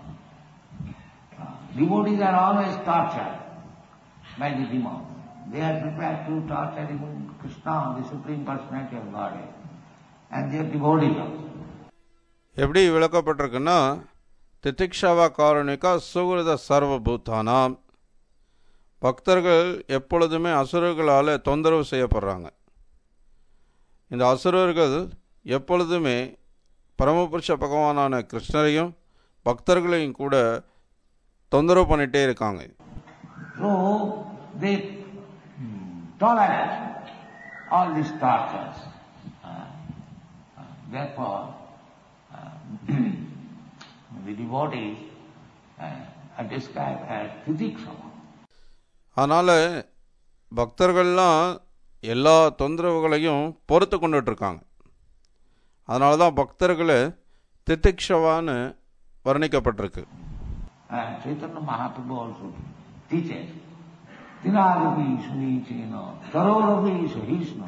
Uh, Devotees are always tortured by the demons. They are prepared to torture even Krishna, the Supreme Personality of Godhead. And they are devotees also. எப்படி விளக்கப்பட்டிருக்குன்னா திதிக்ஷாவா காரணிகா சுகிருத சர்வபூத்தானாம் பக்தர்கள் எப்பொழுதுமே அசுரர்களால் தொந்தரவு செய்யப்படுறாங்க இந்த அசுரர்கள் எப்பொழுதுமே பரமபுருஷ பகவானான கிருஷ்ணரையும் பக்தர்களையும் கூட தொந்தரவு பண்ணிகிட்டே இருக்காங்க So they hmm, tolerate all these tortures. Uh, uh, therefore, uh, the devotees uh, are described as Titiksama. அதனால் பக்தர்கள்லாம் எல்லா தொந்தரவுகளையும் பொறுத்து கொண்டுட்டு இருக்காங்க அதனால தான் பக்தர்களை திதிக்ஷவான்னு வர்ணிக்கப்பட்டிருக்கு And Chaitanya Mahaprabhu also teaches, Tinarapi Sunichena, Tarorapi Sahisna.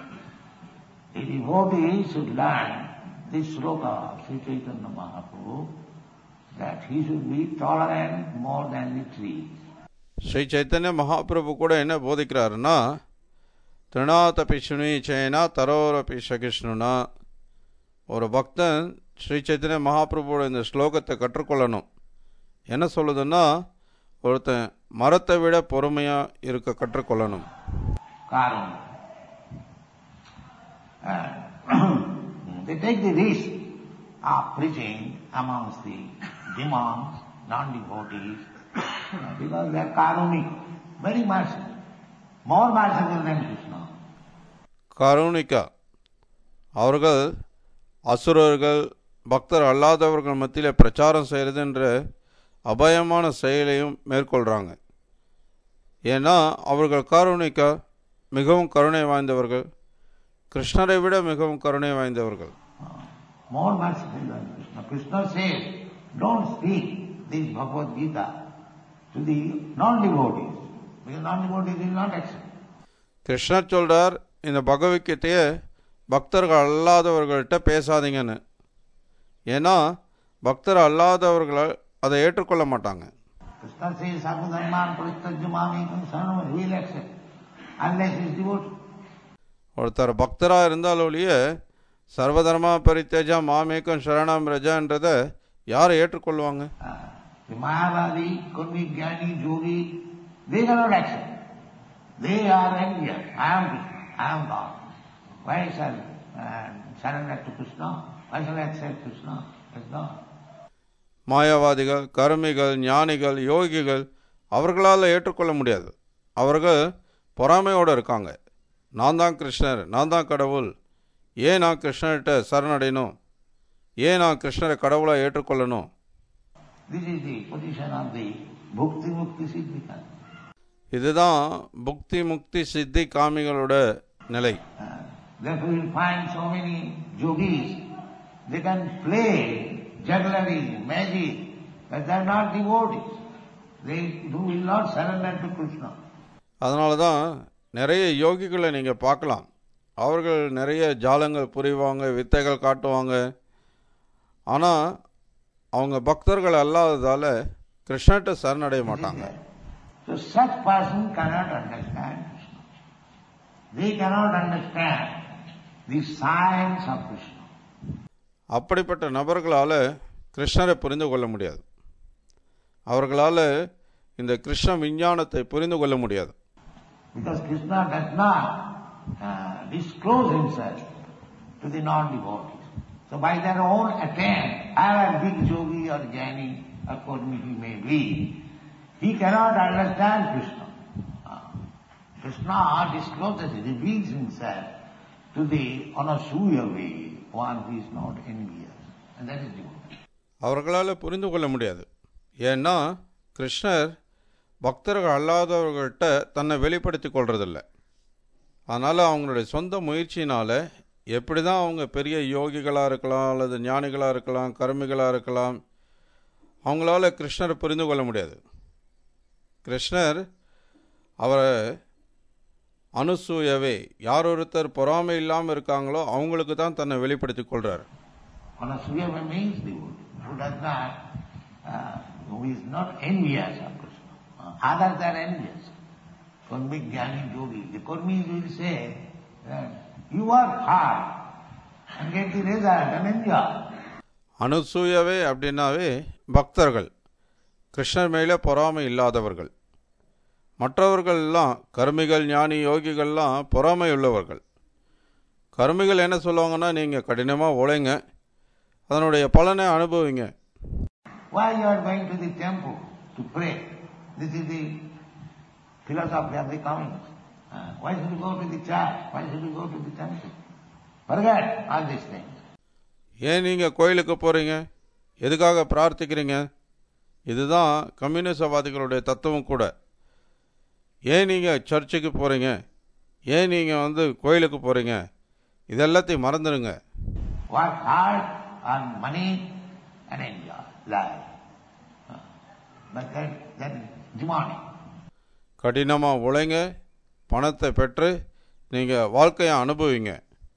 A devotee should learn this sloka of Sri Chaitanya Mahaprabhu that he should be tolerant more than the trees. Sri Chaitanya Mahaprabhu கூட என்ன போதிக்கிறாருன்னா திருநாதபி சுனீச்சேனா தரோரபி சகிஷ்ணுனா ஒரு பக்தன் ஸ்ரீ சைத்தன்ய மகாபிரபுவோட இந்த ஸ்லோகத்தை கற்றுக்கொள்ளணும் என்ன சொல்லுதுன்னா ஒருத்தன் மரத்தை விட பொறுமையாக இருக்க கற்றுக்கொள்ளணும் Karma. And they take the risk of preaching amongst the demons, non-devotees, because they are karmic, very merciful, more merciful than Krishna. கருணிக்கா அவர்கள் அசுரர்கள் பக்தர் அல்லாதவர்கள் மத்தியில் பிரச்சாரம் செய்கிறதுன்ற அபயமான செயலையும் மேற்கொள்கிறாங்க ஏன்னா அவர்கள் கருணிக்கா மிகவும் கருணை வாய்ந்தவர்கள் கிருஷ்ணரை விட மிகவும் கருணை வாய்ந்தவர்கள் More merciful than Krishna. Krishna says, don't speak this Bhagavad Gita to the non-devotees, because non-devotees will not accept. கிருஷ்ணர் சொல்றார் இந்த பகவத்கீதையை பக்தர்கள் அல்லாதவர்கள்ட்ட பேசாதீங்கன்னு ஏன்னா பக்தர் அல்லாதவர்கள் அதை ஏற்றுக்கொள்ள மாட்டாங்க Krishna says, Sarvadharman paristajya mamekam saranam, he will accept, unless he is devotee. ஒருத்தர் பக்தராக இருந்தால் ஒழிய சர்வதர்மா பரித்தேஜா மாமேக்கம் சரணாம் ரஜான்றதை யார் ஏற்றுக்கொள்வாங்க Uh, the Mayavadi, Kurmi, Jnani, Yogi, they cannot accept. They are envious. I am Krishna, I am God. Why shall uh, surrender to Krishna? Why shall I accept Krishna as God? மாயாவாதிகள் கருமிகள் ஞானிகள் யோகிகள் அவர்களால் ஏற்றுக்கொள்ள முடியாது அவர்கள் பொறாமையோடு இருக்காங்க நான் தான் கிருஷ்ணர் நான் தான் கடவுள் ஏன் நான் கிருஷ்ணர்கிட்ட சரணடையணும் ஏன் நான் கிருஷ்ணரை கடவுளாக ஏற்றுக்கொள்ளணும் This is the position of the Bhukti Mukti Siddhika. இதுதான் புக்தி முக்தி சித்தி காமிகளோட நிலை Uh, therefore you will find so many yogis, they can play jugglery, magic, but they are not devotees. They who will not surrender to Krishna. அதனால தான் நிறைய யோகிகளை நீங்கள் பார்க்கலாம் அவர்கள் நிறைய ஜாலங்கள் புரிவாங்க வித்தைகள் காட்டுவாங்க ஆனால் அவங்க பக்தர்கள் அல்லாததால் கிருஷ்ணர்கிட்ட சரணடைய மாட்டாங்க So such person cannot understand Krishna. They cannot understand the science of Krishna. அப்படிப்பட்ட நபர்களால் கிருஷ்ணரை புரிந்து கொள்ள முடியாது அவர்களால் இந்த கிருஷ்ண விஞ்ஞானத்தை புரிந்து கொள்ள முடியாது Because Krishna does not uh, disclose himself to the non-devotees. So by their own attempt, however big yogi or jnani or kurmi he may be, he cannot understand Krishna. Uh, Krishna discloses, reveals himself to the Anasuya way, one who is not envious. And that is devotee. அவர்களால் புரிந்து கொள்ள முடியாது ஏன்னா கிருஷ்ணர் பக்தர்கள் அல்லாதவர்கள்ட்ட தன்னை வெளிப்படுத்தி கொள்றதில்ல அதனால் அவங்களுடைய சொந்த முயற்சியினால் எப்படி தான் அவங்க பெரிய யோகிகளாக இருக்கலாம் அல்லது ஞானிகளாக இருக்கலாம் கருமிகளாக இருக்கலாம் அவங்களால கிருஷ்ணரை புரிந்து கொள்ள முடியாது கிருஷ்ணர் அவரை அனுசூயவே யார் ஒருத்தர் பொறாமை இல்லாமல் இருக்காங்களோ அவங்களுக்கு தான் தன்னை வெளிப்படுத்தி கொள்கிறார் Anasuya means devotee, who does not, uh, who is not envious of Krishna. Uh, others are envious. Kurmi, Jnani, Yogi. The Kurmis will say that you work hard and get the result and enjoy. அனுசூயவே அப்படின்னாவே பக்தர்கள் கிருஷ்ணர் மேலே பொறாமை இல்லாதவர்கள் மற்றவர்கள் எல்லாம் கருமிகள் ஞானி யோகிகள்லாம் பொறாமை உள்ளவர்கள் கருமிகள் என்ன சொல்லுவாங்கன்னா நீங்கள் கடினமாக உழைங்க அதனுடைய பலனை அனுபவிங்க Why you are going to the temple to pray? This is the philosophy of the communists. Uh, why should you go to the church? Why should you go to the temple? Forget all these things. ஏன் நீங்கள் கோயிலுக்கு போகிறீங்க எதுக்காக பிரார்த்திக்கிறீங்க இதுதான் கம்யூனிசவாதிகளுடைய தத்துவம் கூட ஏன் நீங்கள் சர்ச்சுக்கு போகிறீங்க ஏன் நீங்கள் வந்து கோயிலுக்கு போகிறீங்க இதெல்லாத்தையும் மறந்துடுங்க Work hard, earn money, and enjoy life. Uh, But that, that is demonic. கடினமாக உழைங்க பணத்தை பெற்று நீங்கள் வாழ்க்கையை அனுபவிங்க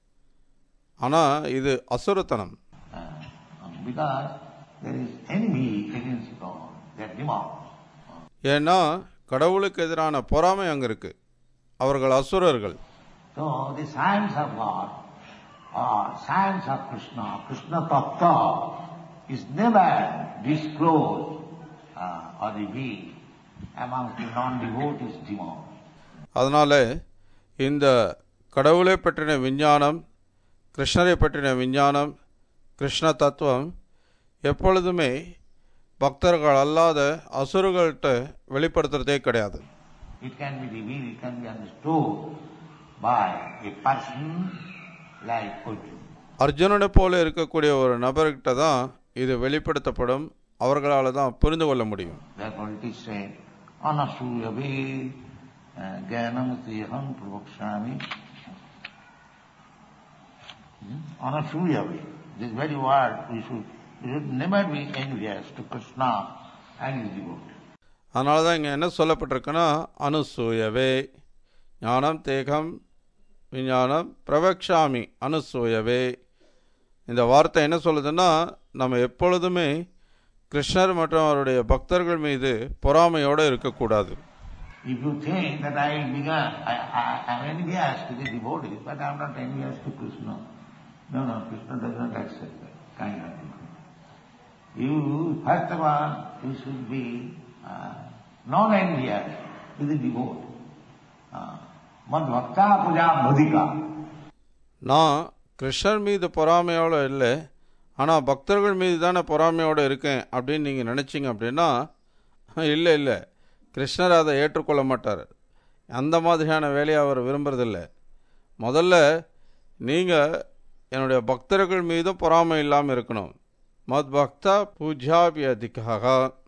ஆனால் இது அசுரத்தனம் Uh, Because there is envy against God. They are demons. ஏன்னா கடவுளுக்கு எதிரான பொறாமை அங்கே இருக்குது அவர்கள் அசுரர்கள் So the science of God or science of Krishna, Krishna Tattva is never disclosed uh, or the bee amongst the non-devotees demons. அதனால இந்த கடவுளை பற்றின விஞ்ஞானம் கிருஷ்ணரை பற்றின விஞ்ஞானம் கிருஷ்ண தத்துவம் எப்பொழுதுமே பக்தர்கள் அல்லாத அசுரர்கள்ட்ட வெளிப்படுத்துறதே கிடையாது It can be revealed, it can be understood by a person like Arjuna. அர்ஜுனனை போல இருக்கக்கூடிய ஒரு நபர்கிட்ட தான் இது வெளிப்படுத்தப்படும் அவர்களால் தான் புரிந்து கொள்ள முடியும் Therefore it is said, Anasuyave Gyanam Tiham Pravakshami. Anasuyave. This very word we should, we should never be envious to Krishna and his devotees. அதனால தான் இங்கே என்ன சொல்லப்பட்டிருக்குன்னா அனுசூயவே ஞானம் தேகம் விஞ்ஞானம் பிரவக்ஷாமி அனுசூயவே இந்த வார்த்தை என்ன சொல்லுதுன்னா நம்ம எப்பொழுதுமே கிருஷ்ணர் மற்றும் அவருடைய பக்தர்கள் மீது பொறாமையோடு இருக்கக்கூடாது If you think that I will become, I, I, I am envious to the devotees, but I am not envious to Krishna. No, no, Krishna does not accept that kind of thing. You, first of all, you should be uh, non-envious to the devotee. Uh, Mad bhakta puja mudika. நான் கிருஷ்ணர் மீது பொறாமையோடு இல்லை ஆனால் பக்தர்கள் மீது தானே பொறாமையோடு இருக்கேன் அப்படின்னு நீங்கள் நினச்சிங்க அப்படின்னா இல்லை இல்லை கிருஷ்ணர் அதை ஏற்றுக்கொள்ள மாட்டார் அந்த மாதிரியான வேலையை அவர் விரும்புறதில்ல முதல்ல நீங்கள் என்னுடைய பக்தர்கள் மீதும் பொறாமை இல்லாமல் இருக்கணும் மத் பக்தா பூஜாபி அதிகாக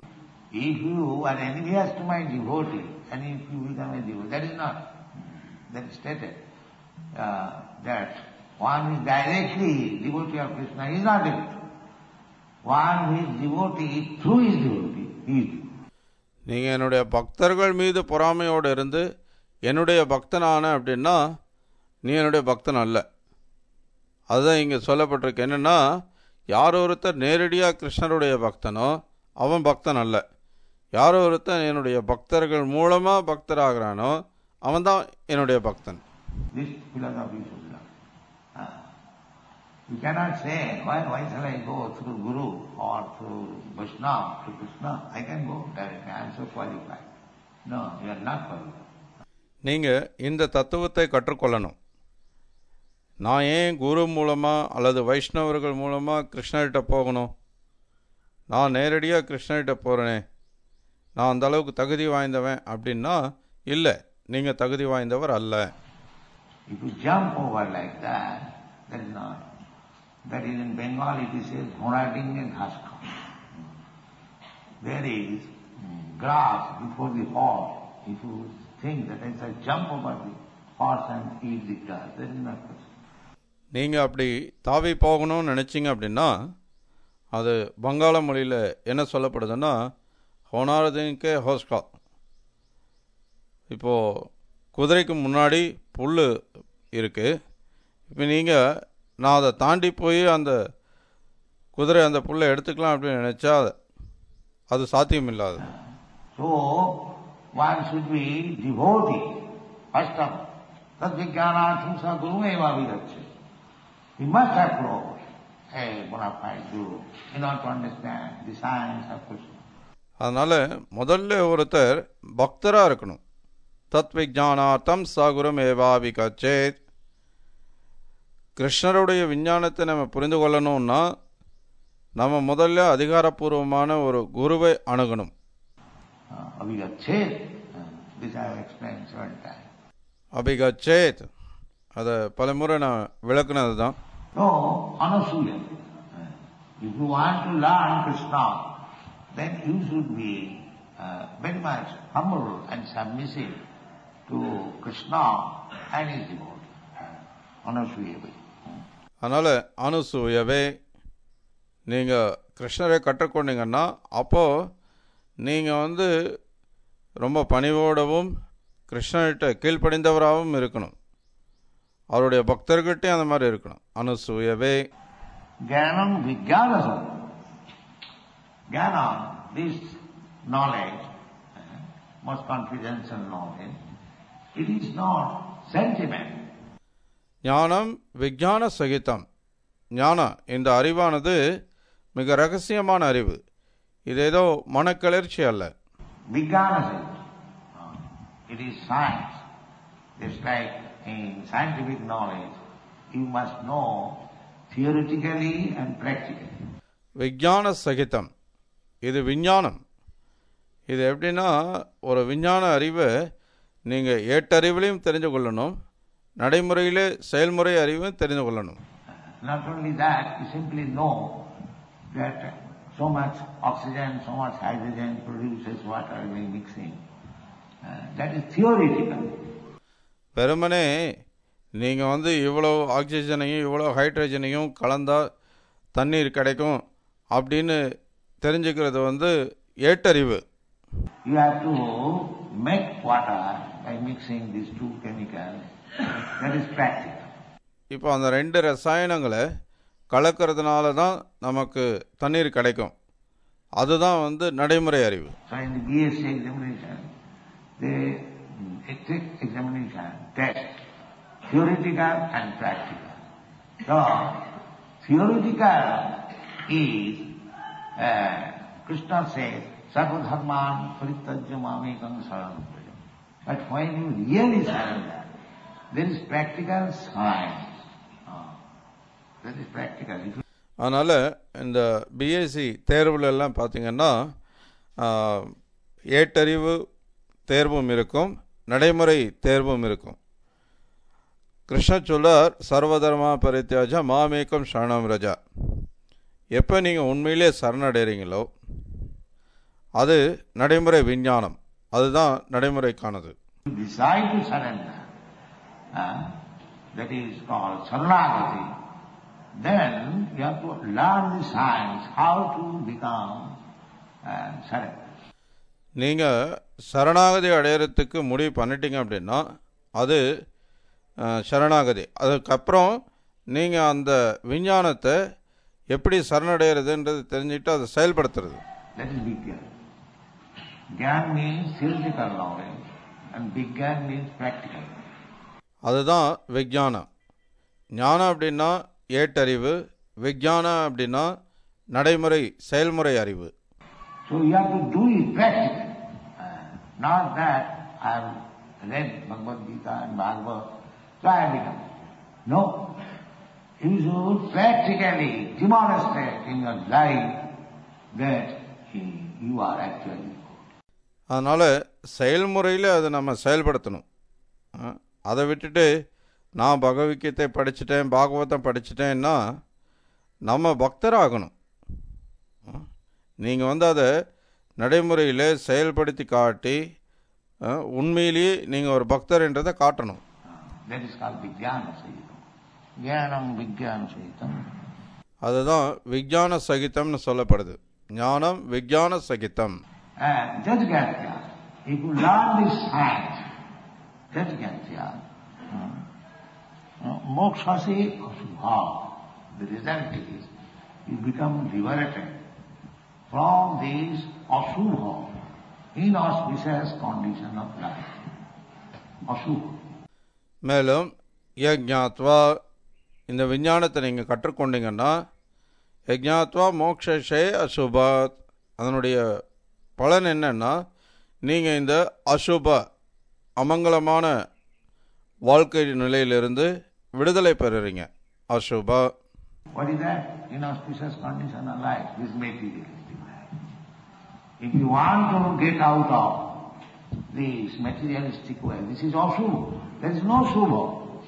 If you are envious to my devotee, and if you become a devotee, that is not, that is stated, uh, that one who is directly devotee of Krishna is not devotee. One who is devotee through his devotee, he is devotee. நீங்கள் என்னுடைய பக்தர்கள் மீது பொறாமையோடு இருந்து என்னுடைய பக்தனான அப்படின்னா நீ என்னுடைய பக்தன் அல்ல அதுதான் இங்கே சொல்லப்பட்டிருக்கு என்னென்னா யார் ஒருத்தர் நேரடியாக கிருஷ்ணருடைய பக்தனோ அவன் பக்தன் அல்ல யார் ஒருத்தன் என்னுடைய பக்தர்கள் மூலமாக பக்தராகிறானோ அவன் தான் என்னுடைய பக்தன் This philosophy should learn. Uh, you cannot say, why, why shall I go through Guru or through Vaishnava to Krishna? I can go directly, I am so qualified. No, you are not qualified. நீங்கள் இந்த தத்துவத்தை கற்றுக்கொள்ளணும் நான் ஏன் குரு மூலமாக அல்லது வைஷ்ணவர்கள் மூலமாக கிருஷ்ணர்கிட்ட போகணும் நான் நேரடியாக கிருஷ்ணர்கிட்ட போகிறேனே நான் அந்த அளவுக்கு தகுதி வாய்ந்தவன் அப்படின்னா இல்லை நீங்கள் தகுதி வாய்ந்தவர் அல்ல If you jump over like that, that is not. That is in Bengal it is said Ghorading and Haskam. There is mm, grass before the horse. If you think that I shall jump over the horse and eat the grass, that is not possible. நீங்கள் அப்படி தாவி போகணும்னு நினச்சிங்க அப்படின்னா அது வங்காள மொழியில் என்ன சொல்லப்படுதுன்னா ஹோனாரதின்கே ஹோஸ்கா இப்போது குதிரைக்கு முன்னாடி புல் இருக்குது இப்போ நீங்கள் நான் அதை தாண்டி போய் அந்த குதிரை அந்த புல்லை எடுத்துக்கலாம் அப்படின்னு நினச்சா அது சாத்தியமில்லாது So, one should be devotee, first of all. Tadvijnanatham sa guru eva vidacche. He must have proved a bona fide guru in order to understand the science of Krishna. அதனால் முதல்ல ஒருத்தர் பக்தராக இருக்கணும் தத் விஜானார்த்தம் சகுரம் ஏவாவி கச்சேத் கிருஷ்ணருடைய விஞ்ஞானத்தை நம்ம புரிந்து கொள்ளணும்னா நம்ம முதல்ல அதிகாரப்பூர்வமான ஒரு குருவை அணுகணும் Uh, Avigachet, uh, this I have explained several times. அபிகச்சேத் அதை பலமுறை நான் விளக்குனது தான் No, anasuya. Uh, If you want to learn Krishna, then you should be uh, very much humble and submissive to Krishna and his devotee. Uh, Anasuya. அதனால் அனுசூயவே நீங்கள் கிருஷ்ணரை கற்றுக்கொண்டீங்கன்னா அப்போது நீங்கள் வந்து ரொம்ப பணிவோடவும் கிருஷ்ணர்கிட்ட கீழ்ப்படிந்தவராகவும் இருக்கணும் அவருடைய பக்தர்கிட்டே அந்த மாதிரி இருக்கணும் அனுசூயவே Jnanam vijnanasam. Jnana, this knowledge, uh, most confidential knowledge, it is not sentiment. ஞானம் விஞ்ஞான சகிதம் ஞானம் இந்த அறிவானது மிக ரகசியமான அறிவு இது ஏதோ மனக்கிளர்ச்சி அல்ல Vijnana is it. Uh, It is science. Just like in scientific knowledge, you must know theoretically and practically. விஞ்ஞான சகிதம் இது விஞ்ஞானம் இது எப்படின்னா ஒரு விஞ்ஞான அறிவை நீங்கள் ஏட்டறிவிலையும் தெரிந்து கொள்ளணும் நடைமுறையில் செயல்முறை அறிவும் தெரிந்து கொள்ளணும் Not only that, you simply know that so much oxygen, so much hydrogen produces water by mixing. Uh, that is theoretical. வெறுமனே நீங்கள் வந்து இவ்வளோ ஆக்சிஜனையும் இவ்வளோ ஹைட்ரஜனையும் கலந்தா தண்ணீர் கிடைக்கும் அப்படின்னு தெரிஞ்சுக்கிறது வந்து ஏட்டறிவு You have to make water by mixing these two chemicals. That is practical. இப்போ அந்த ரெண்டு ரசாயனங்களை கலக்கிறதுனால தான் நமக்கு தண்ணீர் கிடைக்கும் அதுதான் வந்து நடைமுறை அறிவு So in the BSc examination, they mm, take examination, test, theoretical and practical. So, theoretical is, uh, Krishna says, Sarvadharman paritajya mamekam saranam praja. But when you really surrender, there is practical science. Ah, that is practical. If you அதனால் இந்த BSc தேர்வுல எல்லாம் பார்த்தீங்கன்னா ஆ, ஏட்டறிவு தேர்வும் இருக்கும் நடைமுறை தேர்வும் இருக்கும் கிருஷ்ண சொல்லார் சர்வதர்மா பரித்தியாஜா மாமேக்கம் சரணம் ரஜா எப்போ நீங்கள் உண்மையிலே சரணடைறீங்களோ அது நடைமுறை விஞ்ஞானம் அதுதான் நடைமுறைக்கானது decide to surrender, uh, that is called saranagati, then you have to learn the science, how to become uh, surrender. நீங்கள் சரணாகதி அடையிறதுக்கு முடிவு பண்ணிட்டீங்க அப்படின்னா அது அஹ், சரணாகதி அதுக்கப்புறம் நீங்கள் அந்த விஞ்ஞானத்தை எப்படி சரணடைகிறதுன்றது தெரிஞ்சுக்கிட்டு அதை செயல்படுத்துறது That is Vigyan. Gyan means theoretical knowledge and Vigyan means practical. அதுதான் விஞ்ஞானம் ஞானம் அப்படின்னா ஏட்டறிவு விஞ்ஞானம் அப்படின்னா நடைமுறை செயல்முறை அறிவு So you have to do it practically. Uh, not that I have read Bhagavad Gita and Bhagavad, so I have become. No. You should practically demonstrate in your life that you are actually good. அதனால் செயல்முறையில் அதை நம்ம செயல்படுத்தணும் அஹ், அதை விட்டுட்டு நான் பகவத்கீதை படிச்சிட்டேன் பாகவதம் படிச்சிட்டேன்னா நம்ம பக்தராகணும் நீங்கள் வந்து அதை நடைமுறையில் செயல்படுத்தி காட்டி அஹ், உண்மையிலேயே நீங்கள் ஒரு பக்தர்ன்றதை காட்டணும் That is called Vijnana Sahitam. Jnanam Vijnana Sahitam. அதுதான் விஞ்ஞான சகிதம்னு சொல்லப்படுது ஞானம் விஞ்ஞான சகிதம் And Jajgatya, if you learn this science, Jajgatya, uh, uh, mokshasi asubha, the result is you become liberated from this asubha, inauspicious condition of life. Asubha. மேலும் யஜ்ஞாத்வா இந்த விஞ்ஞானத்தை நீங்கள் கற்றுக்கொண்டீங்கன்னா யஜ்ஞாத்வா மோக்ஷே அசுபாத் அதனுடைய பலன் என்னன்னா நீங்கள் இந்த அசுப அமங்கலமான வாழ்க்கை நிலையிலிருந்து விடுதலை பெறுறீங்க அசுப What is that? Inauspicious condition of life, this materialistic life. If you want to get out of this materialistic way, this is Ashubha. There is no Shubha.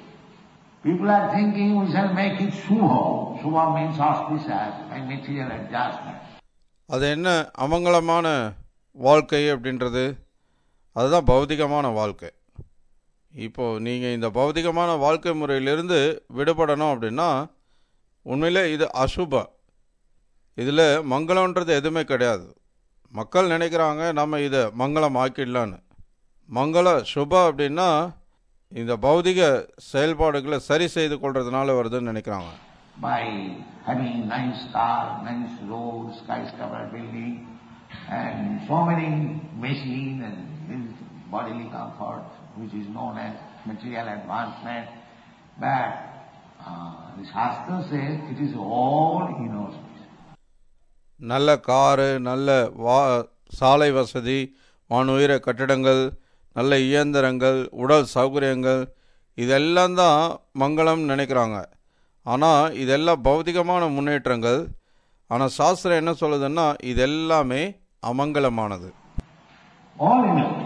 People are thinking we shall make it Shubha. Shubha means auspicious and material adjustment. அது என்ன அமங்கலமான வாழ்க்கை அப்படின்றது அதுதான் பௌதிகமான வாழ்க்கை இப்போது நீங்கள் இந்த பௌதிகமான வாழ்க்கை முறையிலிருந்து விடுபடணும் அப்படின்னா உண்மையிலே இது அசுப இதில் மங்களம்ன்றது எதுவுமே கிடையாது மக்கள் நினைக்கிறாங்க நம்ம இதை மங்களம் ஆக்கிடலான்னு மங்கள சுப அப்படின்னா இந்த பௌதிக செயல்பாடுகளை சரி செய்து கொள்றதுனால வருதுன்னு நினைக்கிறாங்க By having nice car, nice roads, skyscraper building, and so many machine and this bodily comfort, which is known as material advancement. But uh, the Shastra says it is all inauspicious. நல்ல காரு நல்ல வா சாலை வசதி வானுயர கட்டிடங்கள் நல்ல இயந்திரங்கள் உடல் சௌகரியங்கள் இதெல்லாம் தான் மங்களம் நினைக்கிறாங்க ஆனால் இதெல்லாம் பௌதிகமான முன்னேற்றங்கள் ஆனால் சாஸ்திரம் என்ன சொல்லுதுன்னா இதெல்லாமே அமங்கலமானது All in all,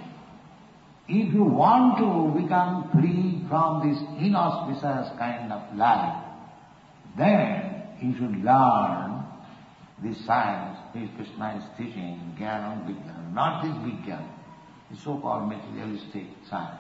if you want to become free from this inauspicious kind of life, then you should learn this science which Krishna is teaching, Jnanam Vijnanam, not this Vijnana, the so-called materialistic science.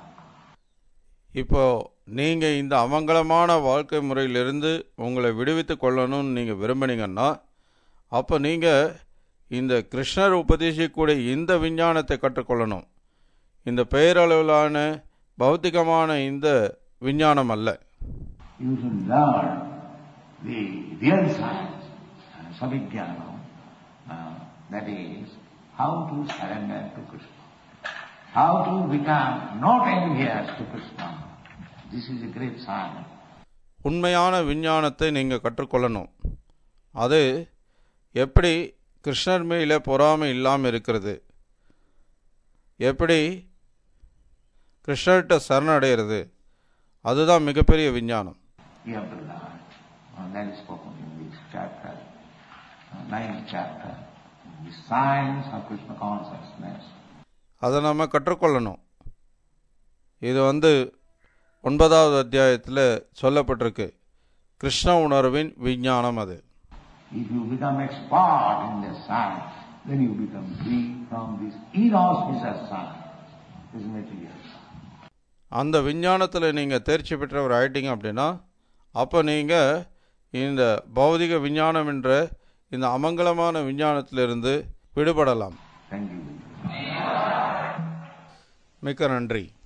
இப்போ நீங்கள் இந்த அமங்கலமான வாழ்க்கை முறையிலிருந்து உங்களை விடுவித்து கொள்ளணும்னு நீங்கள் விரும்பினீங்கன்னா அப்போ நீங்கள் இந்த கிருஷ்ணர் உபதேசிக்கக்கூடிய இந்த விஞ்ஞானத்தை கற்றுக்கொள்ளணும் இந்த பெயரளவிலான பௌத்திகமான இந்த விஞ்ஞானம் அல்ல You should learn the real science, uh, Savijnana, uh, that is, how to surrender to Krishna, how to become not envious to Krishna. This is a great science. உண்மையான விஞ்ஞானத்தை நீங்கள் கற்றுக்கொள்ளணும் அது எப்படி கிருஷ்ணர் மேலே பொறாமை இல்லாமல் இருக்கிறது எப்படி கிருஷ்ணர்கிட்ட சரணடைகிறது அதுதான் மிகப்பெரிய விஞ்ஞானம் You have to learn. And that is spoken in this chapter, uh, ninth chapter, the science of Krishna consciousness. அதை நம்ம கற்றுக்கொள்ளணும் இது வந்து ஒன்பதாவது அத்தியாயத்தில் சொல்லப்பட்டிருக்கு கிருஷ்ண உணர்வின் விஞ்ஞானம் அது If you become expert in this science, then you become free from this inauspicious science, this material science. அந்த விஞ்ஞானத்தில் நீங்கள் தேர்ச்சி பெற்றவர் ஆயிட்டீங்க அப்படின்னா அப்போ நீங்கள் இந்த பௌதிக விஞ்ஞானம் என்ற இந்த அமங்கலமான விஞ்ஞானத்திலிருந்து விடுபடலாம் Thank you. மிக்க நன்றி